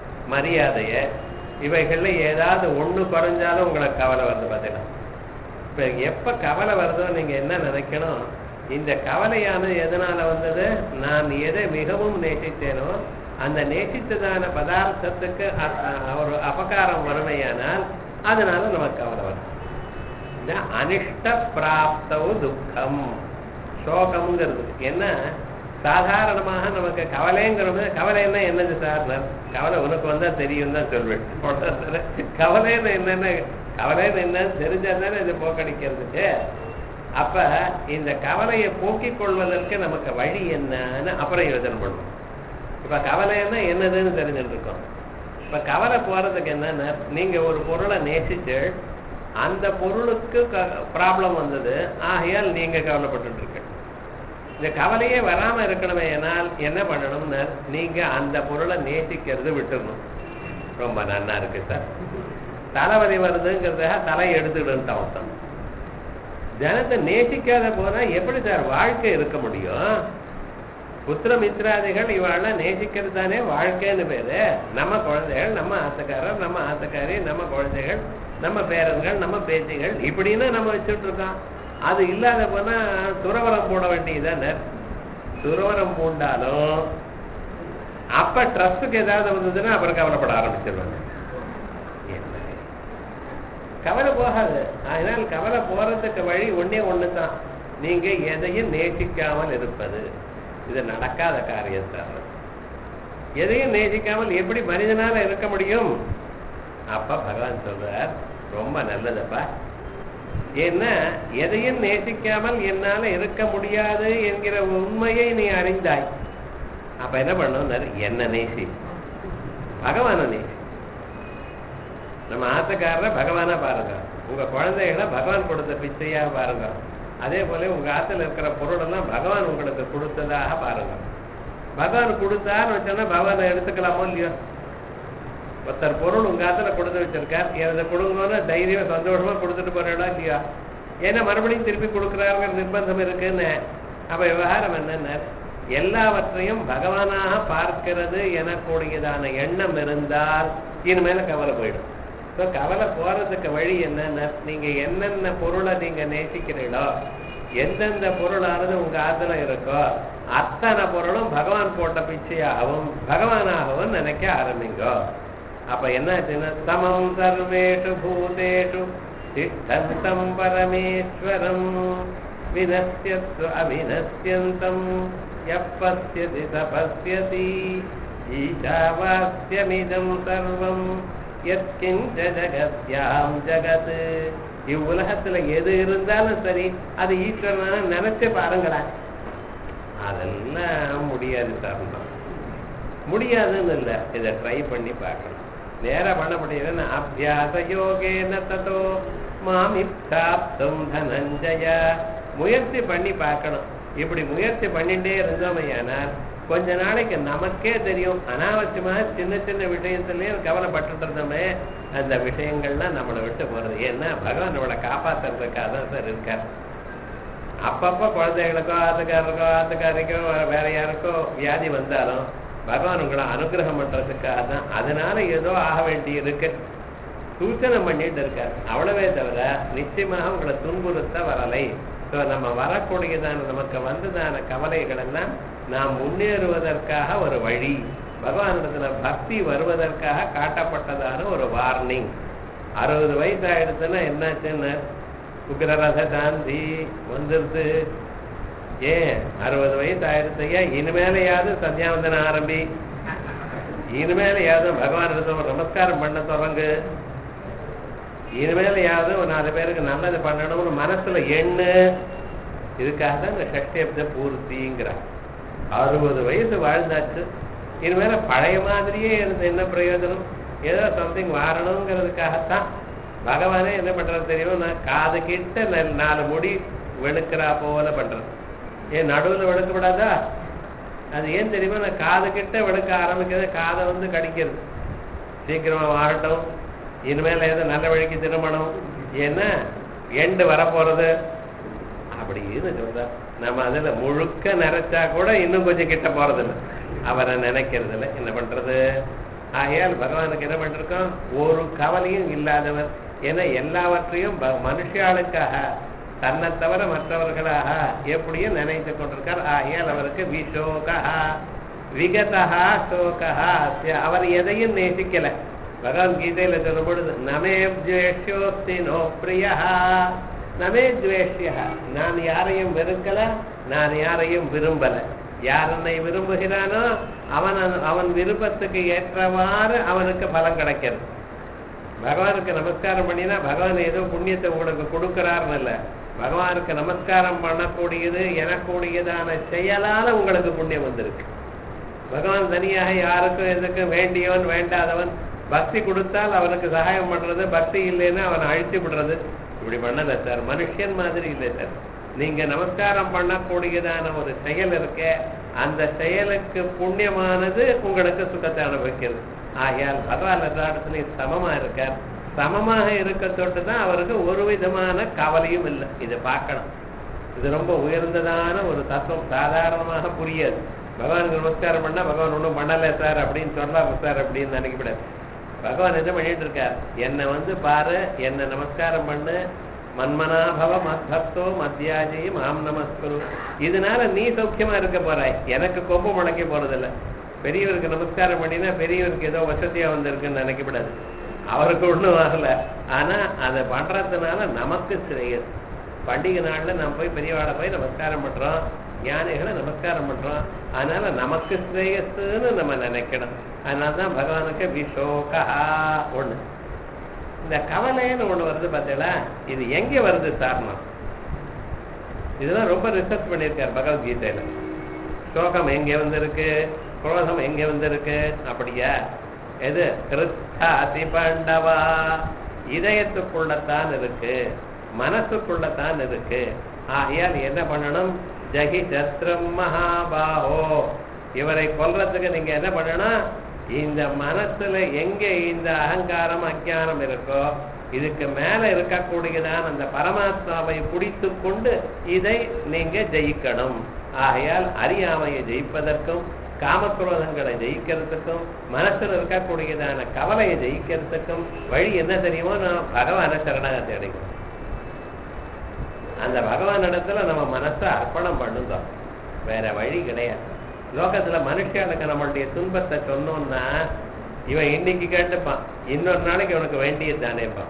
மரியாதைய இவைகள்ல ஏதாவது ஒண்ணு குறைஞ்சாலும் உங்களுக்கு கவலை வருது பார்த்தீங்கன்னா இப்ப எப்ப கவலை வருதோ நீங்க என்ன நினைக்கணும் இந்த கவலையானது எதனால வந்தது நான் எதை மிகவும் நேசித்தேனோ அந்த நேசித்ததான பதார்த்தத்துக்கு அ- அ- ஒரு அபகாரம் வறுமையானால் அதனால நமக்கு கவலை வரும் இந்த அனிஷ்ட பிராப்தவு துக்கம் சோகம்ங்கிறது என்ன சாதாரணமாக நமக்கு கவலைங்கிறது கவலைன்னா என்னது சார் கவலை உனக்கு வந்தா தெரியும் தான் சொல்வேன் அவ்வளவுதானே. கவலைன்னு என்னன்னு கவலைன்னு என்னன்னு தெரிஞ்சா தானே இதை போக்கடிக்கிறதுக்கு அப்ப இந்த கவலையை போக்கிக் கொள்வதற்கு நமக்கு வழி என்னன்னு அப்புறம் யோசனை பண்ணுவோம் இப்ப கவலைன்னா என்னதுன்னு தெரிஞ்சுட்டு இருக்கோம் இப்ப கவலை போறதுக்கு என்னன்னா நீங்க ஒரு பொருளை நேசிச்சு அந்த பொருளுக்கு ப்ராப்ளம் வந்தது ஆகையால் நீங்க கவலைப்பட்டுட்டு இருக்க இந்த கவலையே வராம இருக்கணுமே ஏனால் என்ன பண்ணணும்னா நீங்க அந்த பொருளை நேசிக்கிறது விட்டுடணும் ரொம்ப நன்னா இருக்கு சார் தலைவலி வருதுங்கிறதுக்காக தலை எடுத்துக்கிட்டு அவசரம் ஜனத்தை நேசிக்காத போனா எப்படி சார் வாழ்க்கை இருக்க முடியும் புத்திர மித்ராதிகள் இவாளெல்லாம் நேசிக்கிறது தானே வாழ்க்கைன்னு பேரு நம்ம குழந்தைகள் நம்ம ஆசைக்காரர் நம்ம ஆசைக்காரி நம்ம குழந்தைகள் நம்ம பேரன்கள் நம்ம பேத்திகள் இப்படின்னு நம்ம வச்சுட்டு இருக்கோம் அது இல்லாத போனா துறவரம் போட வேண்டியதுதானே துறவரம் பூண்டாலும் அப்ப ட்ரஸ்ட்டுக்கு ஏதாவது வந்ததுன்னா அப்புறம் கவலைப்பட ஆரம்பிச்சிருவாங்க என்ன கவலை போகாது அதனால் கவலை போறதுக்கு வழி ஒண்ணே ஒண்ணுதான் நீங்க எதையும் நேசிக்காமல் இருப்பது இது நடக்காத காரியம் சார் எதையும் நேசிக்காமல் எப்படி மனிதனால இருக்க முடியும் அப்ப பகவான் சொல்றார் ரொம்ப நல்லதப்பா ஏன்னா எதையும் நேசிக்காமல் என்னால இருக்க முடியாது என்கிற உண்மையை நீ அறிந்தாய் அப்ப என்ன பண்ணும் என்ன நேசி பகவான நேசி நம்ம ஆசைக்காரரை பகவானா பாருங்க உங்க குழந்தைகளை பகவான் கொடுத்த பிச்சையா பாருங்க அதே போல உங்க ஆத்துல இருக்கிற பொருளெல்லாம் பகவான் உங்களுக்கு கொடுத்ததாக பாருங்க பகவான் கொடுத்தான்னு வச்சோன்னா பகவானை எடுத்துக்கலாமோ இல்லையோ ஒருத்தர் பொருள் உங்க ஆத்துல கொடுத்து வச்சிருக்கார் இதை கொடுக்கணும்னா தைரியம் சந்தோஷமா கொடுத்துட்டு போறா இல்லையா ஏன்னா மறுபடியும் திருப்பி கொடுக்குறாருங்கிற நிர்பந்தம் இருக்குன்னு அப்ப விவகாரம் என்னன்னா எல்லாவற்றையும் பகவானாக பார்க்கிறது எனக்கூடியதான எண்ணம் இருந்தால் இனிமேல கவலை போயிடும் ஸோ கவலை போறதுக்கு வழி என்னன்னா நீங்க என்னென்ன பொருளை நீங்க நேசிக்கிறீங்களோ எந்தெந்த பொருளானது உங்க ஆத்துல இருக்கோ அத்தனை பொருளும் பகவான் போட்ட பிச்சையாகவும் பகவானாகவும் நினைக்க ஆரம்பிங்கோ அப்ப என்னாச்சுன்னா சமம் சர்வேஷு பூதேஷு திஷ்டந்தம் பரமேஸ்வரம் வினஸ்யத்வ அவினஸ்யந்தம் எப்பஸ்யதி தபஸ்யதி ஈஷாவாஸ்யமிதம் சர்வம் எத்கிஞ்ச ஜகத்யாம் ஜகத் இவ்வுலகத்துல எது இருந்தாலும் சரி அது ஈஸ்வரனா நினைச்சு பாருங்களேன் அதெல்லாம் முடியாது சார் முடியாதுன்னு இல்லை இதை ட்ரை பண்ணி பார்க்கணும் நேரா பண்ண முடியாது அபியாச யோகேன ததோ மாமிப்தாப்தம் தனஞ்சய முயற்சி பண்ணி பார்க்கணும் இப்படி முயற்சி பண்ணிட்டே இருந்தோமையானால் கொஞ்ச நாளைக்கு நமக்கே தெரியும் அனாவசியமா சின்ன சின்ன விஷயத்துலயும் கவலைப்பட்டுட்டு இருந்தோமே அந்த விஷயங்கள்லாம் நம்மளை விட்டு போறது ஏன்னா பகவான் நம்மளை காப்பாத்துறதுக்காக தான் சார் இருக்கார் அப்பப்போ குழந்தைகளுக்கோ ஆத்துக்காரருக்கோ ஆத்துக்காரிக்கோ வேற யாருக்கோ வியாதி வந்தாலும் பகவான் உங்களை அனுகிரகம் பண்றதுக்காக தான் அதனால ஏதோ ஆக வேண்டி இருக்கு சூச்சனை பண்ணிட்டு இருக்கார் அவ்வளவே தவிர நிச்சயமாக உங்களை துன்புறுத்த வரலை ஸோ நம்ம வரக்கூடியதான நமக்கு வந்ததான கவலைகள் எல்லாம் நாம் முன்னேறுவதற்காக ஒரு வழி பகவானிடத்துல பக்தி வருவதற்காக காட்டப்பட்டதான ஒரு வார்னிங் அறுபது வயசு ஆயிடுச்சுன்னா என்னாச்சுன்னு உக்ரரத சாந்தி வந்துருது ஏன் அறுபது வயசு ஆயிடுத்தையா இனிமேலையாவது சந்தியாவந்தனம் ஆரம்பி இனிமேலையாவது பகவான் ஒரு நமஸ்காரம் பண்ண தொடங்கு இனிமேலையாவது ஒரு நாலு பேருக்கு நல்லது பண்ணணும்னு மனசுல எண்ணு இதுக்காக தான் இந்த சஷ்டியப்த பூர்த்திங்கிறார் அறுபது வயசு வாழ்ந்தாச்சு இனிமேல பழைய மாதிரியே இருந்து என்ன பிரயோஜனம் ஏதோ சம்திங் வாரணுங்கிறதுக்காகத்தான் பகவானே என்ன பண்றது தெரியும் நான் காது கிட்ட ந- நாலு முடி வெளுக்கிறா போல பண்றது ஏன் நடுவில் வெளுக்க விடாதா அது ஏன் தெரியுமா நான் காது கிட்ட வெளுக்க ஆரம்பிக்கிறது காதை வந்து கடிக்கிறது சீக்கிரமா வாழட்டும் இனிமேல் ஏதோ நல்ல வழிக்கு திரும்பணும் ஏன்னா எண்டு வரப்போறது அப்படின்னு சொல்றார் நம்ம அதுல முழுக்க நிறைச்சா கூட இன்னும் கொஞ்சம் கிட்ட போறதில்ல அவரை நினைக்கிறது இல்லை என்ன பண்றது ஆகையால் பகவானுக்கு என்ன பண்ணிருக்கோம் ஒரு கவலையும் இல்லாதவர் ஏன்னா எல்லாவற்றையும் ப- மனுஷாளுக்காக தன்னை தவிர மற்றவர்களாக எப்படியும் நினைத்து கொண்டிருக்கார் ஆகையால் அவருக்கு விஷோகா விகதா சோகா அஸ்ய. அவர் எதையும் நேசிக்கல பகவத்கீதையில சொல்லும் பொழுது நமே துவேஷ்யோஸ்தி நோ பிரியா நமே துவேஷ்யா நான் யாரையும் வெறுக்கல நான் யாரையும் விரும்பல யார் என்னை விரும்புகிறானோ அவன் அந்த- அவன் விருப்பத்துக்கு ஏற்றவாறு அவனுக்கு பலம் கிடைக்கிறது பகவானுக்கு நமஸ்காரம் பண்ணினா பகவான் ஏதோ புண்ணியத்தை உங்களுக்கு கொடுக்கிறாருன்னு இல்லை பகவானுக்கு நமஸ்காரம் பண்ணக்கூடியது எனக்கூடியதான செயலால உங்களுக்கு புண்ணியம் வந்திருக்கு பகவான் தனியாக யாருக்கும் எதுக்கும் வேண்டியவன் வேண்டாதவன் பக்தி கொடுத்தால் அவனுக்கு சகாயம் பண்றது பக்தி இல்லைன்னா அவனை அழிச்சு விடுறது இப்படி பண்ணல சார் மனுஷன் மாதிரி இல்லை சார் நீங்க நமஸ்காரம் பண்ணக்கூடியதான ஒரு செயல் இருக்க அந்த செயலுக்கு புண்ணியமானது உங்களுக்கு சுகத்தை அனுபவிக்கிறது ஆகையால் பகவான் எல்லா இடத்துலையும் சமமா இருக்கார் சமமாக இருக்க தொட்டு தான் அவருக்கு ஒரு விதமான கவலையும் இல்லை இதை பார்க்கணும் இது ரொம்ப உயர்ந்ததான ஒரு தத்துவம் சாதாரணமாக புரியாது பகவானுக்கு நமஸ்காரம் பண்ணா பகவான் ஒன்றும் பண்ணல சார் அப்படின்னு சொல்லாம சார் அப்படின்னு நினைக்கப்படாது பகவான் என்ன பண்ணிட்டு இருக்கார் என்னை வந்து பாரு என்னை நமஸ்காரம் பண்ணு மன்மனாபவ மத்பக்தோ மத்தியாஜி மாம் நமஸ்குரு இதனால நீ சௌக்கியமா இருக்க போறாய் எனக்கு கொம்பு முளைக்க போறதில்ல பெரியவருக்கு நமஸ்காரம் பண்ணினா பெரியவருக்கு ஏதோ வசதியா வந்திருக்குன்னு நினைக்கப்படாது அவருக்கு ஒண்ணும் ஆகல ஆனா அதை பண்றதுனால நமக்கு சிரேயஸ் பண்டிகை நாள்ல நம்ம போய் பெரியவாளை போய் நமஸ்காரம் பண்றோம் ஞானிகளை நமஸ்காரம் பண்றோம் அதனால நமக்கு ஸ்ரேயஸ்ன்னு நம்ம நினைக்கணும் அதனாலதான் பகவானுக்கு விஷோகா ஒண்ணு இந்த கவலைன்னு ஒண்ணு வருது பார்த்தீங்களா இது எங்க வருது சாரணம் இதெல்லாம் ரொம்ப ரிசர்ச் பண்ணியிருக்கார் பகவத்கீதையில சோகம் எங்க வந்திருக்கு குரோதம் எங்க வந்திருக்கு அப்படியா எது கிருத்தாதி பாண்டவா இதயத்துக்குள்ளத்தான் இருக்கு மனசுக்குள்ளத்தான் இருக்கு ஆகையால் என்ன பண்ணணும் ஜகி சத்ரம் மகாபாஹோ இவரை கொல்றதுக்கு நீங்க என்ன பண்ணணும் இந்த மனசுல எங்க இந்த அகங்காரம் அஜானம் இருக்கோ இதுக்கு மேல இருக்கக்கூடியதான் அந்த பரமாத்மாவை பிடித்து கொண்டு இதை நீங்க ஜெயிக்கணும் ஆகையால் அறியாமையை ஜெயிப்பதற்கும் காமக்ரோதங்களை ஜெயிக்கிறதுக்கும் மனசுல இருக்கக்கூடியதான கவலையை ஜெயிக்கிறதுக்கும் வழி என்ன தெரியுமோ நான் பகவான சரணாகத்தை அடைக்கணும் அந்த பகவான் இடத்துல நம்ம மனசை அர்ப்பணம் பண்ணுங்க வேற வழி கிடையாது லோகத்துல மனுஷனுக்கு நம்மளுடைய துன்பத்தை சொன்னோம்னா இவன் இன்னைக்கு கேட்டுப்பான் இன்னொரு நாளைக்கு அவனுக்கு வேண்டியது தானேப்பான்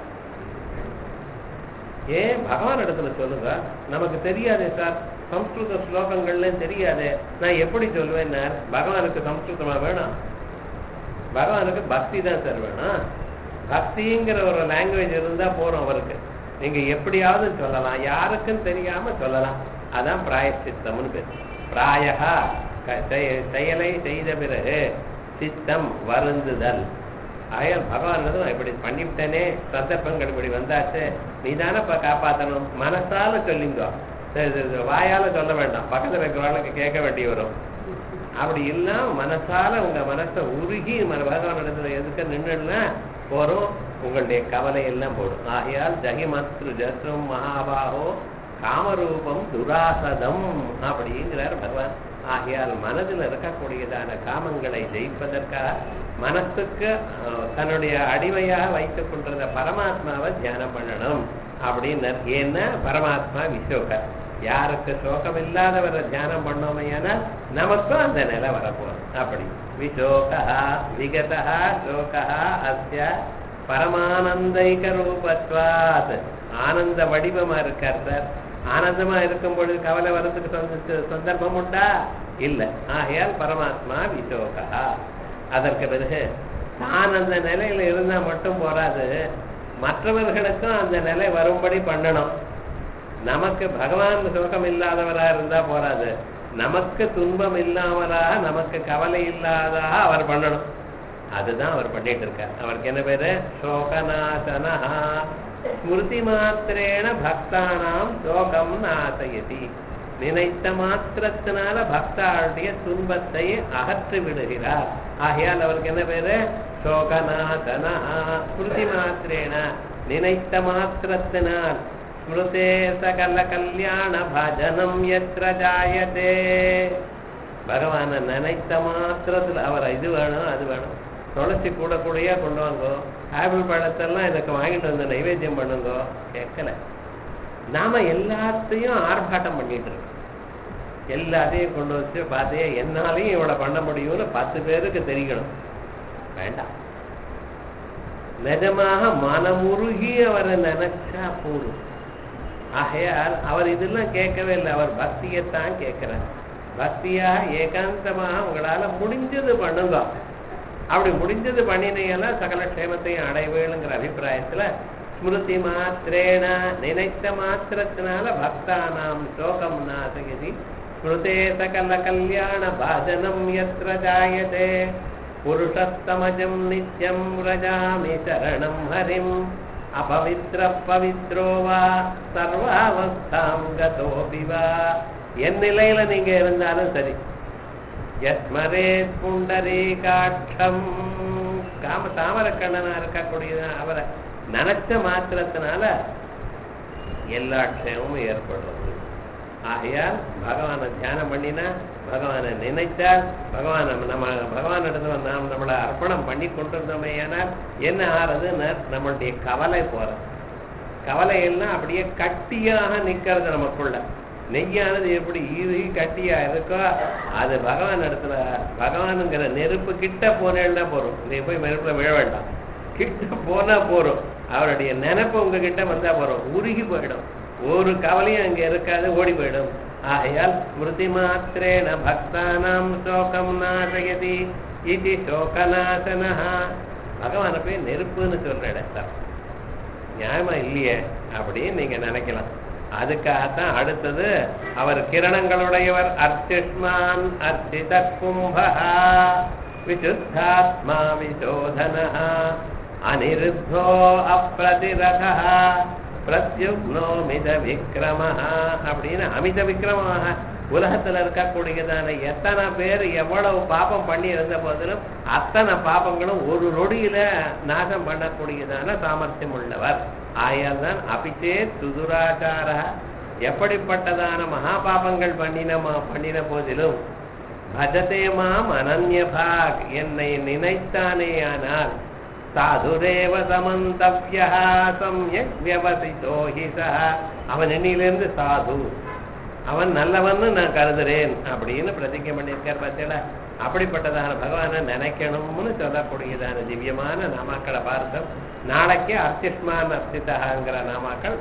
ஏன் பகவான் இடத்துல சொல்லுங்க நமக்கு தெரியாதே சார் சம்ஸ்கிருத ஸ்லோகங்கள்ல தெரியாதே நான் எப்படி சொல்லுவேன் பகவானுக்கு சம்ஸ்கிருதமா வேணும் பகவானுக்கு பக்தி தான் சார் வேணும் பக்திங்கிற ஒரு லாங்குவேஜ் இருந்தா போறோம் அவருக்கு நீங்க எப்படியாவது சொல்லலாம் யாருக்கும் தெரியாம சொல்லலாம் அதான் பிராயச்சித்தம்னு பேர் பிராயகா க- செய- செயலை செய்த பிறகு சித்தம் வருந்துதல் ஆயால் பகவான் வந்து நான் இப்படி பண்ணிவிட்டேனே சந்தர்ப்பங்கள் இப்படி வந்தாச்சு நீ தானப்பா காப்பாத்தணும் மனசால சொல்லிங்க சரி சரி சரி, வாயால சொல்ல வேண்டாம் பக்கத்துல இருக்கிறவங்களுக்கு கேட்க வேண்டி வரும் அப்படி இல்லாம மனசால உங்க மனசை உருகி மன பகவான் இடத்துல எதுக்க நின்றுன்னா போறோம் உங்களுடைய கவலை எல்லாம் போடும் ஆகையால் ஜகிமத்ரு ஜத்ரும் மகாபாகோ காமரூபம் துராசதம் அப்படிங்கிறார் பகவான் ஆகையால் மனதில் இருக்கக்கூடியதான காமங்களை ஜெயிப்பதற்காக மனசுக்கு அஹ், தன்னுடைய அடிமையாக வைத்துக் கொண்டிருந்த பரமாத்மாவை தியானம் பண்ணணும் அப்படின்னு ஏன்னா பரமாத்மா விசோகர் யாருக்கு சோகம் இல்லாதவரை தியானம் பண்ணோமையானால் நமக்கும் அந்த நிலை வரப்போகுது அப்படி விசோகா விகதா சோகா அஸ்ய பரமானந்தைக ரூபத்வாத் ஆனந்த வடிவமா இருக்கார் சார் ஆனந்தமா இருக்கும் பொழுது கவலை வர்றதுக்கு சொந்த- சந்தர்ப்பம் உண்டா இல்ல ஆகையால் பரமாத்மா விசோகா அதற்கு பிறகு தான் அந்த நிலையில இருந்தா மட்டும் போராது மற்றவர்களுக்கும் அந்த நிலை வரும்படி பண்ணணும் நமக்கு பகவான் சுகம் இல்லாதவரா இருந்தா போராது நமக்கு துன்பம் இல்லாமலாக நமக்கு கவலை இல்லாதாக அவர் பண்ணணும் அதுதான் அவர் பண்ணிட்டு இருக்கார் அவருக்கு என்ன பேரு சோகநாசனா ஸ்மிருதி மாத்திரேன பக்தானாம் சோகம் நாசயதி நினைத்த மாத்திரத்தினால பக்தாளுடைய துன்பத்தை அகற்றி விடுகிறார் ஆகையால் அவருக்கு என்ன பேரு சோகநாசனா ஸ்மிருதி மாத்திரேன நினைத்த மாத்திரத்தினால் ஸ்மிருதே சகல கல்யாண பஜனம் எத்திர ஜாயதே பகவானை நினைத்த மாத்திரத்துல அவர் இது வேணும் அது வேணும் துளசி கூட கூடயா கொண்டு வாங்கோ ஆப்பிள் பழத்தெல்லாம் எனக்கு வாங்கிட்டு வந்து நைவேத்தியம் பண்ணுங்கோ கேட்கல நாம எல்லாத்தையும் ஆர்ப்பாட்டம் பண்ணிட்டு இருக்கோம் எல்லாத்தையும் கொண்டு வச்சு பார்த்தே என்னாலையும் இவ்வளவு பண்ண முடியும்னு பத்து பேருக்கு தெரியணும் வேண்டாம் நிஜமாக மனமுருகி அவரை நினைச்சா போதும் ஆகையால் அவர் இதெல்லாம் கேட்கவே இல்லை அவர் பக்தியைத்தான் கேட்கிறார் பக்தியா ஏகாந்தமாக உங்களால முடிஞ்சது பண்ணுங்க அப்படி முடிஞ்சது பண்ணினீங்கன்னா சகல க்ஷேமத்தையும் அடைவேளுங்கிற அபிப்பிராயத்துல ஸ்மிருதி மாத்திரேன நினைத்த மாத்திரத்தினால பக்தானாம் சோகம் நாசகதி ஸ்மிருதே சகல கல்யாண பாஜனம் எத்திர ஜாயதே புருஷஸ்தமஜம் நித்யம் ரஜாமி சரணம் ஹரிம் அபவித்ர பவித்ரோ வா சர்வாவஸ்தாம் கதோபி வா என் நிலையில நீங்க இருந்தாலும் சரி யஸ்மரே புண்டரீகாட்சம் காம தாமரக்கண்ணனா இருக்கக்கூடிய அவரை நினைச்ச மாத்திரத்தினால எல்லா க்ஷேமமும் ஏற்படுறது ஆகையால் பகவானை தியானம் பண்ணினா பகவானை நினைத்தால் பகவான் நம்ம பகவான் இடத்துல நாம் நம்மளை அர்ப்பணம் பண்ணி கொண்டிருந்தோமே ஆனால் என்ன ஆறுதுன்னு நம்மளுடைய கவலை போறது கவலை எல்லாம் அப்படியே கட்டியாக நிக்கிறது நமக்குள்ள நெய்யானது எப்படி ஈரி கட்டியா இருக்கோ அது பகவான் இடத்துல பகவானுங்கிற நெருப்பு கிட்ட போனேன்னா போறோம் நீ போய் நெருப்புல விழ வேண்டாம் கிட்ட போனா போறோம் அவருடைய நினைப்பு உங்ககிட்ட வந்தா போறோம் உருகி போயிடும் ஒரு கவலையும் அங்க இருக்காது ஓடி போயிடும் ஆகையால் ஸ்மிருதி மாத்திரேன பக்தானாம் சோகம் நாசயதி இது சோகநாசனா பகவானை போய் நெருப்புன்னு சொல்ற இடத்தான் நியாயமா இல்லையே அப்படின்னு நீங்க நினைக்கலாம் அதுக்காகத்தான் அடுத்தது அவர் கிரணங்களுடையவர் அர்த்திஷ்மான் அர்த்தித கும்பா விசுத்தாத்மா விசோதன அனிருத்தோ அப்பிரதிரத பிரத்யுக்னோ மித விக்ரம அப்படின்னு அமித விக்ரமாக உலகத்துல இருக்கக்கூடியதான எத்தனை பேர் எவ்வளவு பாபம் பண்ணி இருந்த போதிலும் அத்தனை பாபங்களும் ஒரு நொடியில நாசம் பண்ணக்கூடியதான சாமர்த்தியம் உள்ளவர் ஆயால் தான் அபிச்சே துதுராச்சார எப்படிப்பட்டதான மகா பாபங்கள் பண்ணின பண்ணின போதிலும் பஜதே மாம் அனன்யபாக் என்னை நினைத்தானேயானால் சாதுரேவ சமந்தவ்யா சம்யக் வியவசிதோ ஹி சஹ அவன் என்னிலிருந்து சாது அவன் நல்லவன்னு நான் கருதுறேன் அப்படின்னு பிரதிஜை பண்ணியிருக்கார் பார்த்தீங்களா அப்படிப்பட்டதான பகவானை நினைக்கணும்னு சொல்லக்கூடியதான திவ்யமான நாமாக்களை பார்த்தோம் நாளைக்கு அர்த்திஷ்மான் அர்த்திதகாங்கிற நாமாக்கள்